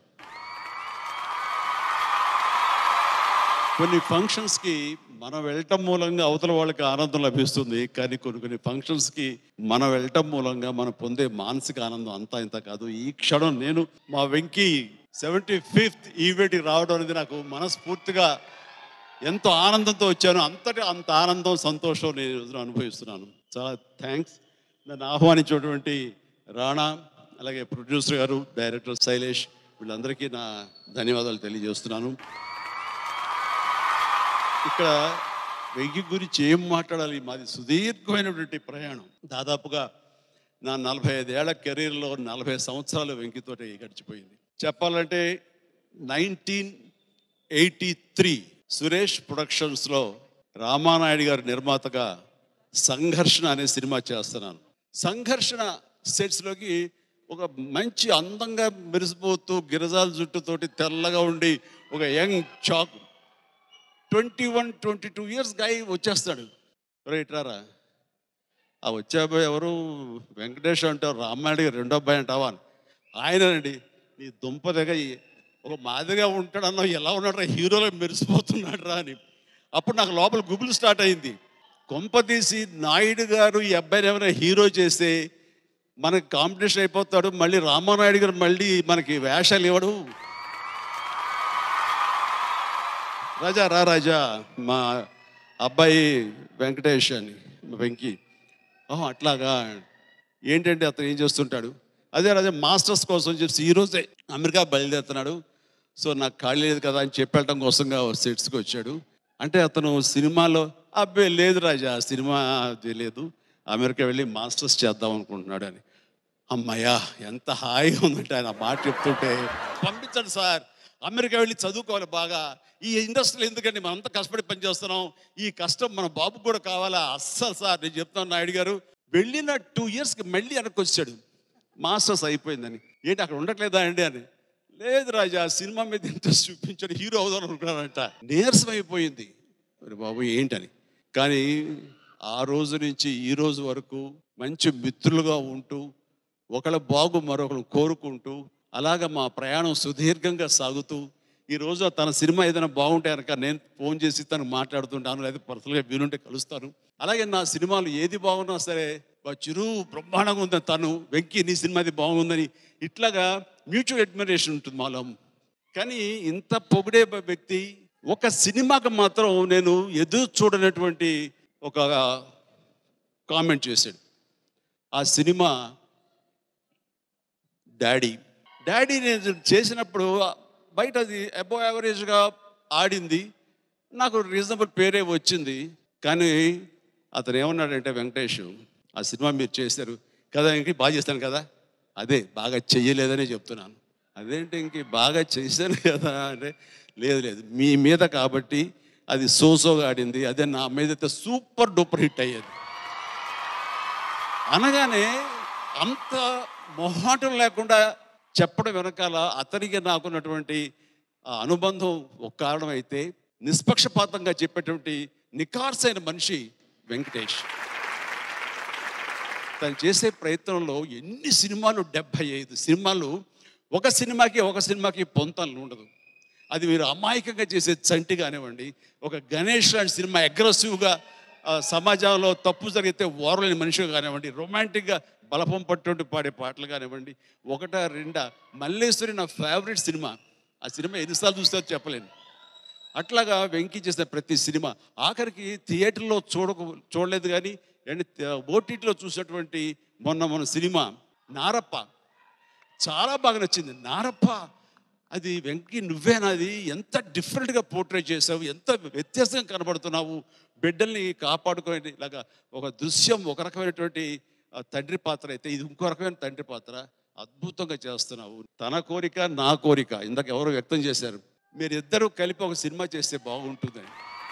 కొన్ని ఫంక్షన్స్కి మనం వెళ్ళటం మూలంగా అవతల వాళ్ళకి ఆనందం లభిస్తుంది కానీ కొన్ని కొన్ని ఫంక్షన్స్కి మనం వెళ్ళటం మూలంగా మనం పొందే మానసిక ఆనందం అంతా ఇంత కాదు ఈ క్షణం నేను మా వెంకీ సెవెంటీ ఫిఫ్త్ ఈవెంట్కి రావడం అనేది నాకు మనస్ఫూర్తిగా ఎంతో ఆనందంతో వచ్చాను అంతటి అంత ఆనందం సంతోషం నేను ఈ రోజున అనుభవిస్తున్నాను చాలా థ్యాంక్స్ నన్ను ఆహ్వానించినటువంటి రాణా అలాగే ప్రొడ్యూసర్ గారు డైరెక్టర్ శైలేష్ వీళ్ళందరికీ నా ధన్యవాదాలు తెలియజేస్తున్నాను ఇక్కడ వెంకి గురించి ఏం మాట్లాడాలి మాది సుదీర్ఘమైనటువంటి ప్రయాణం దాదాపుగా నా నలభై ఐదేళ్ల కెరీర్లో నలభై సంవత్సరాలు వెంకితోటి గడిచిపోయింది చెప్పాలంటే నైన్టీన్ ఎయిటీ త్రీ సురేష్ ప్రొడక్షన్స్లో రామానాయుడు గారి నిర్మాతగా సంఘర్షణ అనే సినిమా చేస్తున్నాను సంఘర్షణ సెట్స్లోకి ఒక మంచి అందంగా మెరిసిపోతూ గిరజాల జుట్టుతోటి తెల్లగా ఉండి ఒక యంగ్ చాక్ twenty one twenty two years గాయ వచ్చేస్తాడు రైట్ రారా ఆ వచ్చే అబ్బాయి ఎవరు వెంకటేష్ అంటారు రామాయుడు గారు రెండో అబ్బాయి అంటావా అని ఆయనండి నీ దుంప దగ్గర ఒక మాదిరిగా ఉంటాడు అన్న ఎలా ఉన్నాడు రా హీరోలో మెరిసిపోతున్నాడు రా అని అప్పుడు నాకు లోపల గుబులు స్టార్ట్ అయింది కొంప తీసి నాయుడు గారు ఈ అబ్బాయిని ఏమైనా హీరో చేస్తే మనకి కాంపిటీషన్ అయిపోతాడు మళ్ళీ రామానాయుడు గారు మళ్ళీ మనకి వేషాలు ఇవ్వడు రాజా రా రాజా మా అబ్బాయి వెంకటేష్ అని మా వెంకి ఓహో అట్లాగా ఏంటంటే అతను ఏం చేస్తుంటాడు అదే అదే మాస్టర్స్ కోసం చెప్పి ఈరోజే అమెరికా బయలుదేరుతున్నాడు సో నాకు ఖాళీ లేదు కదా అని చెప్పేయటం కోసంగా సెట్స్కి వచ్చాడు అంటే అతను సినిమాలో అబ్బే లేదు రాజా సినిమా అది లేదు అమెరికా వెళ్ళి మాస్టర్స్ చేద్దాం అనుకుంటున్నాడు అని అమ్మయ్యా ఎంత హాయిగా ఉందంటే ఆయన ఆ మాట చెప్తుంటే పంపించండి సార్ అమెరికా వెళ్ళి చదువుకోవాలి బాగా ఈ ఇండస్ట్రీలో ఎందుకండి మనం అంత కష్టపడి పనిచేస్తున్నాం ఈ కష్టం మన బాబు కూడా కావాలా అస్సలు సార్ నేను చెప్తాను నాయుడు గారు వెళ్ళిన టూ ఇయర్స్కి మళ్ళీ వెనక్కి వచ్చాడు మాస్టర్స్ అయిపోయిందని ఏంటి అక్కడ ఉండట్లేదా అండి అని లేదు రాజా సినిమా మీద ఇంట్రెస్ట్ చూపించాడు హీరో అవుదాం అనుకున్నాడంట నీరసం అయిపోయింది మరి బాబు ఏంటని కానీ ఆ రోజు నుంచి ఈ రోజు వరకు మంచి మిత్రులుగా ఉంటూ ఒకళ్ళ బాగు మరొకరు కోరుకుంటూ అలాగ మా ప్రయాణం సుదీర్ఘంగా సాగుతూ ఈ రోజు తన సినిమా ఏదైనా బాగుంటే కనుక నేను ఫోన్ చేసి తనకు మాట్లాడుతుంటాను లేదా పర్సనల్గా వీలుంటే కలుస్తాను అలాగే నా సినిమాలు ఏది బాగున్నా సరే "బా, చిరు బ్రహ్మాండంగా ఉందని తను వెంకీ నీ సినిమాది బాగుందని ఇట్లాగా మ్యూచువల్ అడ్మిరేషన్ ఉంటుంది మాలో కానీ ఇంత పొగిడే వ్యక్తి ఒక సినిమాకి మాత్రం నేను ఎదురు చూడనటువంటి ఒక కామెంట్ చేశాడు ఆ సినిమా డాడీ డాడీ నేను చేసినప్పుడు బయట అది అబో యావరేజ్గా ఆడింది నాకు రీజనబుల్ పేరే వచ్చింది కానీ అతను ఏమన్నాడంటే వెంకటేష్ ఆ సినిమా మీరు చేశారు కదా ఇంక బాగా చేస్తాను కదా అదే బాగా చెయ్యలేదనే చెప్తున్నాను అదేంటి ఇంక బాగా చేశాను కదా అంటే లేదు లేదు మీ మీద కాబట్టి అది సోసోగా ఆడింది అదే నా మీద అయితే సూపర్ డూపర్ హిట్ అయ్యేది అనగానే అంత మొహాటం లేకుండా చెప్పడం వెనకాల అతనికి నాకున్నటువంటి ఆ అనుబంధం ఒక కారణం అయితే నిష్పక్షపాతంగా చెప్పేటువంటి నికార్సైన మనిషి వెంకటేష్ తను చేసే ప్రయత్నంలో ఎన్ని సినిమాలు డెబ్భై ఐదు సినిమాలు ఒక సినిమాకి ఒక సినిమాకి పొంతనలు ఉండదు అది మీరు అమాయకంగా చేసే చంటి కానివ్వండి ఒక గణేష్ లాంటి సినిమా అగ్రెసివ్గా ఆ, సమాజంలో తప్పు జరిగితే ఓరలేని మనిషిగా కానివ్వండి రొమాంటిక్గా బలపం పట్టుండి పాడే పాటలు కానివ్వండి ఒకటా రెండా మల్లేశ్వరి నా ఫేవరెట్ సినిమా ఆ సినిమా ఎన్నిసార్లు చూస్తారో చెప్పలేను అట్లాగా వెంకీ చేసిన ప్రతి సినిమా ఆఖరికి థియేటర్లో చూడక చూడలేదు కానీ అండ్ ఓటీటీలో చూసినటువంటి మొన్న మొన్న సినిమా నారప్ప చాలా బాగా నచ్చింది నారప్ప అది వెంకీ నువ్వేనాది ఎంత డిఫరెంట్గా పోర్ట్రేట్ చేసావు ఎంత వ్యత్యాసంగా కనబడుతున్నావు బిడ్డల్ని కాపాడుకునే ఇలాగా ఒక దృశ్యం ఒక రకమైనటువంటి ఆ, తండ్రి పాత్ర అయితే ఇది ఇంకో రకమైన తండ్రి పాత్ర అద్భుతంగా చేస్తున్నావు తన కోరిక నా కోరిక ఇందాక ఎవరో వ్యక్తం చేశారు మీరిద్దరూ కలిపి ఒక సినిమా చేస్తే బాగుంటుందని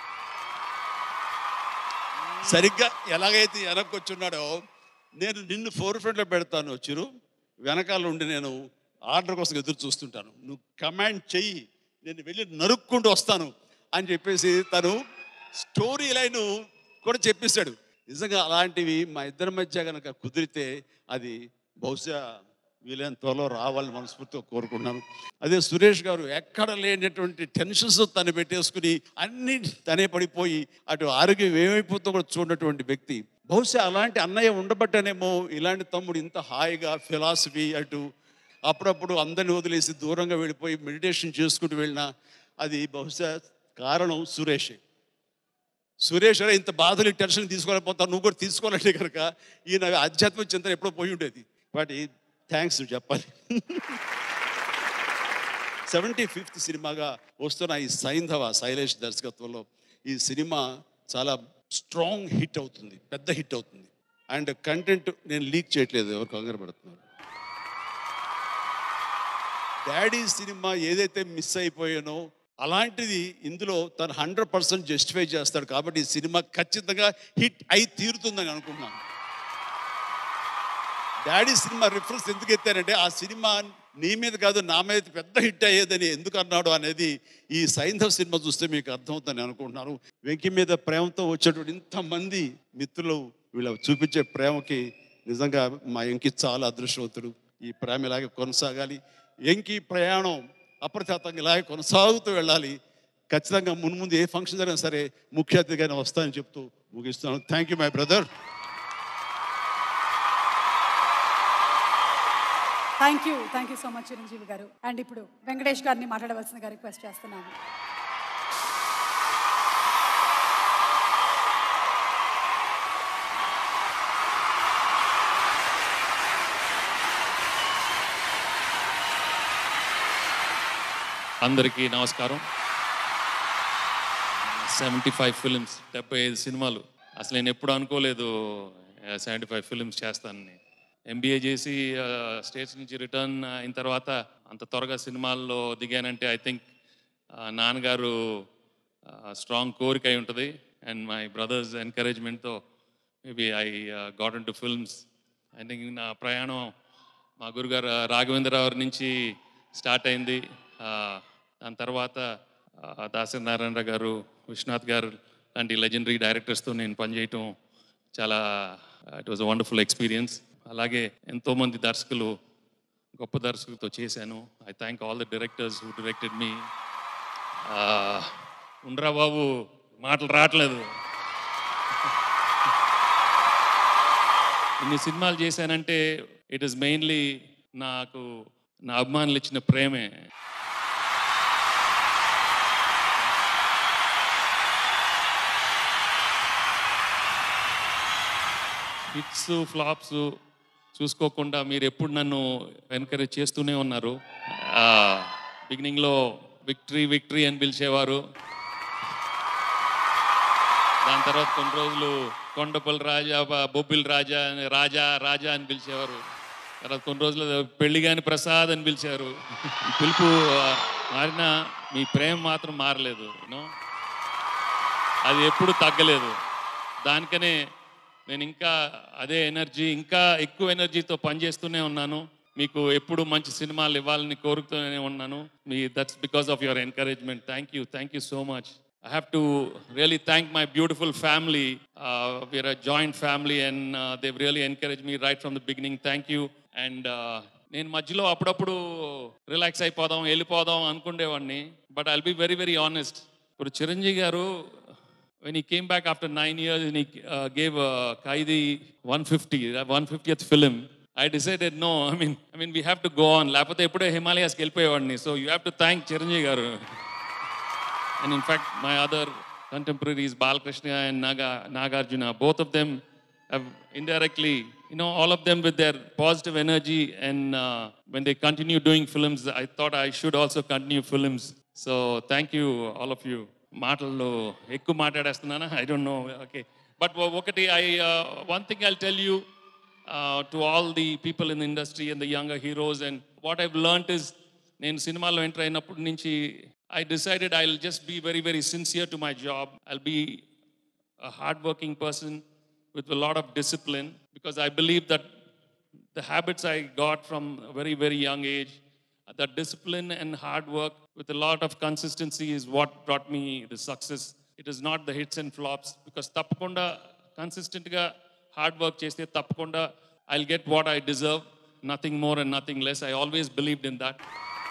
సరిగ్గా ఎలాగైతే వెనక్కి వచ్చున్నాడో నేను నిన్ను ఫోర్ ఫ్రంట్లో పెడతాను చిరు వెనకాల ఉండి నేను ఆర్డర్ కోసం ఎదురు చూస్తుంటాను నువ్వు కమాండ్ చెయ్యి నేను వెళ్ళి నరుక్కుంటూ వస్తాను అని చెప్పేసి తను స్టోరీ లైన్ కూడా చెప్పేశాడు నిజంగా అలాంటివి మా ఇద్దరి మధ్య కనుక కుదిరితే అది బహుశా వీలైన త్వరలో రావాలని మనస్ఫూర్తిగా కోరుకుంటున్నాను అదే సురేష్ గారు ఎక్కడ లేనటువంటి టెన్షన్స్ తను పెట్టేసుకుని అన్ని తనే పడిపోయి అటు ఆరోగ్యం ఏమైపోతుందో కూడా చూడనటువంటి వ్యక్తి బహుశా అలాంటి అన్నయ్య ఉండబట్టనేమో ఇలాంటి తమ్ముడు ఇంత హాయిగా ఫిలాసఫీ అటు అప్పుడప్పుడు అందరిని వదిలేసి దూరంగా వెళ్ళిపోయి మెడిటేషన్ చేసుకుంటూ వెళ్ళినా అది బహుశా కారణం సురేషే సురేష్ అరే ఇంత బాధలు టెన్షన్ తీసుకోలేకపోతావు నువ్వు కూడా తీసుకోవాలంటే కనుక ఈయన ఆధ్యాత్మిక చింతన ఎప్పుడో పోయి ఉండేది వాటి థ్యాంక్స్ చెప్పాలి సెవెంటీ ఫిఫ్త్ సినిమాగా వస్తున్న ఈ సైంధవ శైలేష్ దర్శకత్వంలో ఈ సినిమా చాలా స్ట్రాంగ్ హిట్ అవుతుంది పెద్ద హిట్ అవుతుంది అండ్ కంటెంట్ నేను లీక్ చేయట్లేదు ఎవరు కంగారు పడుతున్నారు డాడీ సినిమా ఏదైతే మిస్ అయిపోయానో అలాంటిది ఇందులో తను హండ్రెడ్ పర్సెంట్ జస్టిఫై చేస్తాడు కాబట్టి ఈ సినిమా ఖచ్చితంగా హిట్ అయి తీరుతుందని అనుకున్నాను డాడీ సినిమా రిఫరెన్స్ ఎందుకు ఎత్తానంటే ఆ సినిమా నీ మీద కాదు నా మీద పెద్ద హిట్ అయ్యేదని ఎందుకు అన్నాడు అనేది ఈ సైంధవ్ సినిమా చూస్తే మీకు అర్థమవుతుందని అనుకుంటున్నాను వెంకి మీద ప్రేమతో వచ్చేటువంటి ఇంతమంది మిత్రులు వీళ్ళ చూపించే ప్రేమకి నిజంగా మా ఎంకి చాలా అదృష్టవంతుడు ఈ ప్రేమ ఇలాగే కొనసాగాలి ఎంకి ప్రయాణం అప్రతిహతంగా ఇలాగే కొనసాగుతూ వెళ్ళాలి ఖచ్చితంగా మున్ముందు ఏ ఫంక్షన్ జరిగినా సరే ముఖ్య అతిథిగానే వస్తానని చెప్తూ ముగిస్తున్నాను thank you my brother thank you thank you so much Chiranjeevi garu and ఇప్పుడు వెంకటేష్ గారిని మాట్లాడవలసిందిగా రిక్వెస్ట్ చేస్తున్నాను అందరికీ నమస్కారం సెవెంటీ ఫైవ్ ఫిలిమ్స్ డెబ్బై ఐదు సినిమాలు అసలు నేను ఎప్పుడు అనుకోలేదు సెవెంటీ ఫైవ్ ఫిలిమ్స్ చేస్తానని ఎంబీఏ చేసి స్టేట్స్ నుంచి రిటర్న్ అయిన తర్వాత అంత త్వరగా సినిమాల్లో దిగానంటే ఐ థింక్ నాన్నగారు స్ట్రాంగ్ కోరిక అయి ఉంటుంది అండ్ మై బ్రదర్స్ ఎంకరేజ్మెంట్తో maybe I got into films I think నా ప్రయాణం మా గురుగారు రాఘవేంద్రరావు గారి నుంచి స్టార్ట్ అయింది ఆ, దాని తర్వాత ఆ, దాసరి నారాయణరావు గారు విశ్వనాథ్ గారు లాంటి లెజెండరీ డైరెక్టర్స్తో నేను పనిచేయటం చాలా it was a wonderful experience అలాగే ఎంతోమంది దర్శకులు గొప్ప దర్శకులతో చేశాను I thank all the directors who directed me ఉండరా బాబు మాటలు రావట్లేదు ఇన్ని సినిమాలు చేశానంటే ఇట్ ఇస్ మెయిన్లీ నాకు నా అభిమానులు ఇచ్చిన ప్రేమే హిట్స్ ఫ్లాప్స్ చూసుకోకుండా మీరు ఎప్పుడు నన్ను ఎన్కరేజ్ చేస్తూనే ఉన్నారు బిగినింగ్లో విక్టరీ విక్టరీ అని పిలిచేవారు దాని తర్వాత కొన్ని రోజులు కొండపల్లి రాజా బ- బొబ్బిలి రాజా అని రాజా రాజా అని పిలిచేవారు తర్వాత కొన్ని రోజులు పెళ్లిగాని ప్రసాద్ అని పిలిచారు ఈ పిలుపు ఆ, మారినా మీ ప్రేమ మాత్రం మారలేదు యూనో అది ఎప్పుడు తగ్గలేదు దానికనే నేను ఇంకా అదే ఎనర్జీ ఇంకా ఎక్కువ ఎనర్జీతో పనిచేస్తూనే ఉన్నాను మీకు ఎప్పుడు మంచి సినిమాలు ఇవ్వాలని కోరుతూనే ఉన్నాను మీ that's because of your encouragement thank you thank you so much I have to really thank my beautiful family we're a joint family and they've really encourage me right from the beginning thank you and నేను మధ్యలో అప్పుడప్పుడు relax అయిపోదాం వెళ్ళిపోదాం అనుకునేవాడిని but I'll be very very honest ఇప్పుడు చిరంజీవి గారు when he came back after nine years and he uh, gave uh, Kaidi 150, that 150th film, I decided no. I mean, I mean, we have to go on. లేకపోతే ఎప్పుడో హిమాలయాస్కి వెళ్ళిపోయేవాడిని so you have to thank Chiranjeevi garu and in fact my other contemporaries Balkrishna and Naga, Nagarjuna, both of them have indirectly, you know, all of them with their positive energy and uh, when they continue doing films, I thought I should also continue films. So thank you, all of you. మాటల్లో ఎక్కువ మాట్లాడేస్తున్నానా I don't know okay but ఒకటి I one thing I tell you to all the people in industry and the younger heroes and what I've learnt is నేను సినిమాలో enter అయినప్పటి నుంచి I decided I will just be very very sincere to my job I'll be a hardworking person with a lot of discipline because I believe that the habits I got from a very, very young age, that discipline and hard work with a lot of consistency is what brought me the success. It is not the hits and flops because తప్పకుండా consistent గా hard work చేస్తే తప్పకుండా I'll get what I deserve, nothing more and nothing less. I always believed in that.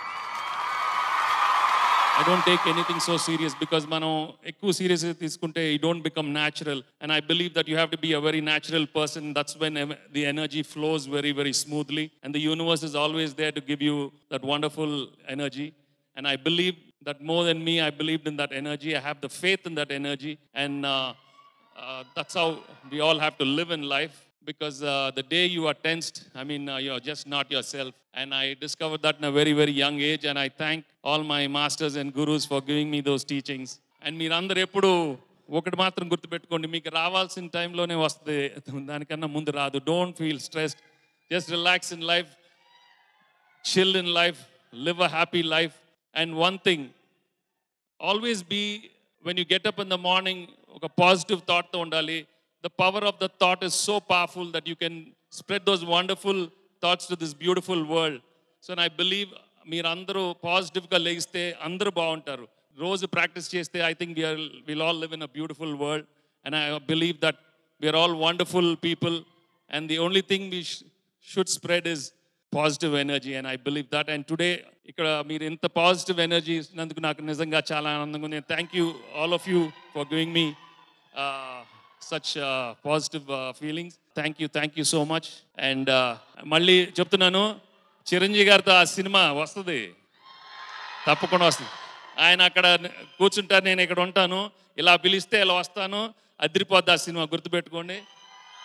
I don't take anything so serious because మనం ఎక్కువ serious తీసుకుంటే you don't become natural and I believe that you have to be a very natural person that's when em- the energy flows very very smoothly and the universe is always there to give you that wonderful energy and I believe that more than me I believed in that energy I have the faith in that energy and uh, uh, that's how we all have to live in life because uh, the day you are tensed, I mean, uh, you're just not yourself. And I discovered that in a very, very young age. And I thank all my masters and gurus for giving me those teachings. And మీరందరూ ఎప్పుడు ఒకటి మాత్రం గుర్తుపెట్టుకోండి మీకు రావాల్సిన టైంలోనే వస్తుంది దానికన్నా ముందు రాదు don't feel stressed just relax in life chill in life, live a happy life. And one thing, always be, when you get up in the morning, ఒక పాజిటివ్ థాట్తో ఉండాలి the power of the thought is so powerful that you can spread those wonderful thoughts to this beautiful world so I believe మీరందరూ పాజిటివ్గా లేగిస్తే అందరూ బాగుంటారు రోజు practice చేస్తే I think we're will all live in a beautiful world and I believe that we're all wonderful people and the only thing we should spread is positive energy and I believe that and today ఇక్కడ మీరు ఇంత positive energy ఇచ్చినందుకు నాకు నిజంగా చాలా ఆనందంగా ఉంది thank you all of you for giving me such positive feelings thank you thank you so much and మళ్ళీ చెప్తున్నాను చిరంజీవి గారితో ఆ సినిమా వస్తుంది తప్పకుండా వస్తుంది ఆయన అక్కడ కూర్చుంటారు నేను ఇక్కడ ఉంటాను ఇలా పిలిస్తే ఇలా వస్తాను అదిరిపోద్ది ఆ సినిమా గుర్తుపెట్టుకోండి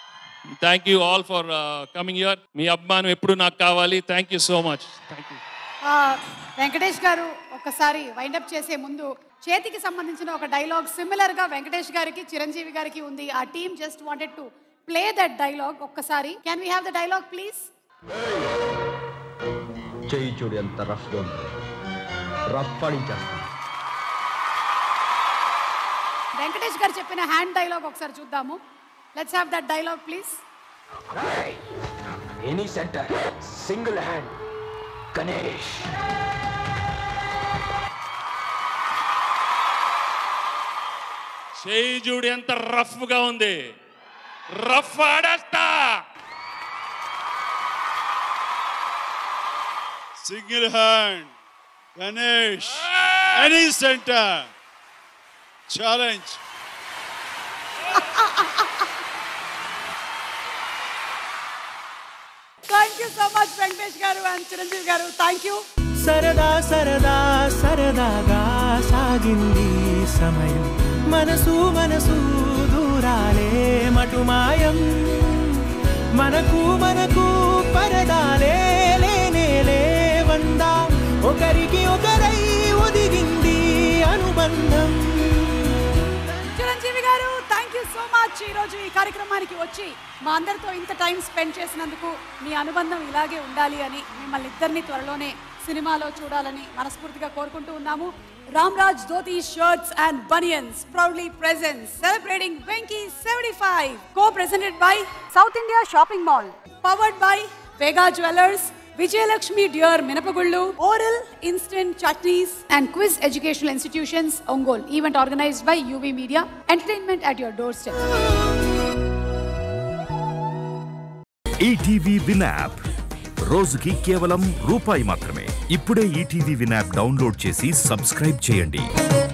thank you all for coming your మీ అభిమానం ఎప్పుడు నాకు కావాలి thank you so much thank you ఆ, వెంకటేష్ గారు ఒక్కసారి వైండప్ చేసే ముందు చేతికి సంబంధించిన ఒక డైలాగ్ సిమిలర్ గా వెంకటేష్ గారికి చిరంజీవి గారికి ఉంది ఆ team just wanted to play that dialogue ఒక్కసారి can we have the dialogue please చెయ్యి చూడు ఎంత రఫ్గా ఉంది రఫ్ ఆడించేస్తాను వెంకటేష్ గారు చెప్పిన హ్యాండ్ డైలాగ్ ఒకసారి చూద్దాము let's have that dialogue please any centre single hand Ganesh చేయి చూడు ఎంత రఫ్ గా ఉంది రఫ్ ఆడేస్తా single hand Ganesh any centre challenge thank you so much Venkatesh garu and Chiranjeevi గారు థ్యాంక్ యూ సరదా సరదా సరదాగా సాగింది సమయం మనసు మనసు దూరాలే మటుమాయం మనకు మనకు పరదాలే లేనే లేవందా ఒకరికి ఒకరై ఒదిగింది అనుబంధం చిరంజీవి గారు థ్యాంక్ యూ సో మచ్ ఈరోజు ఈ కార్యక్రమానికి వచ్చి మా అందరితో ఇంత టైం స్పెండ్ చేసినందుకు మీ అనుబంధం ఇలాగే ఉండాలి అని మిమ్మల్ని ఇద్దరిని త్వరలోనే సినిమాలో చూడాలని మనస్ఫూర్తిగా కోరుకుంటూ ఉన్నాము Ram Raj dhoti shirts and banians proudly presence celebrating Venky seventy five co presented by South India shopping mall powered by Vega jewellers Vijayalakshmi dear మినపగుళ్ళు oral instant chutneys and quiz educational institutions Ongole event organised by UV media entertainment at your doorstep ETV win app రోజుకి కేవలం రూపాయి మాత్రమే ఇప్పుడే ETV win app download చేసి subscribe చేయండి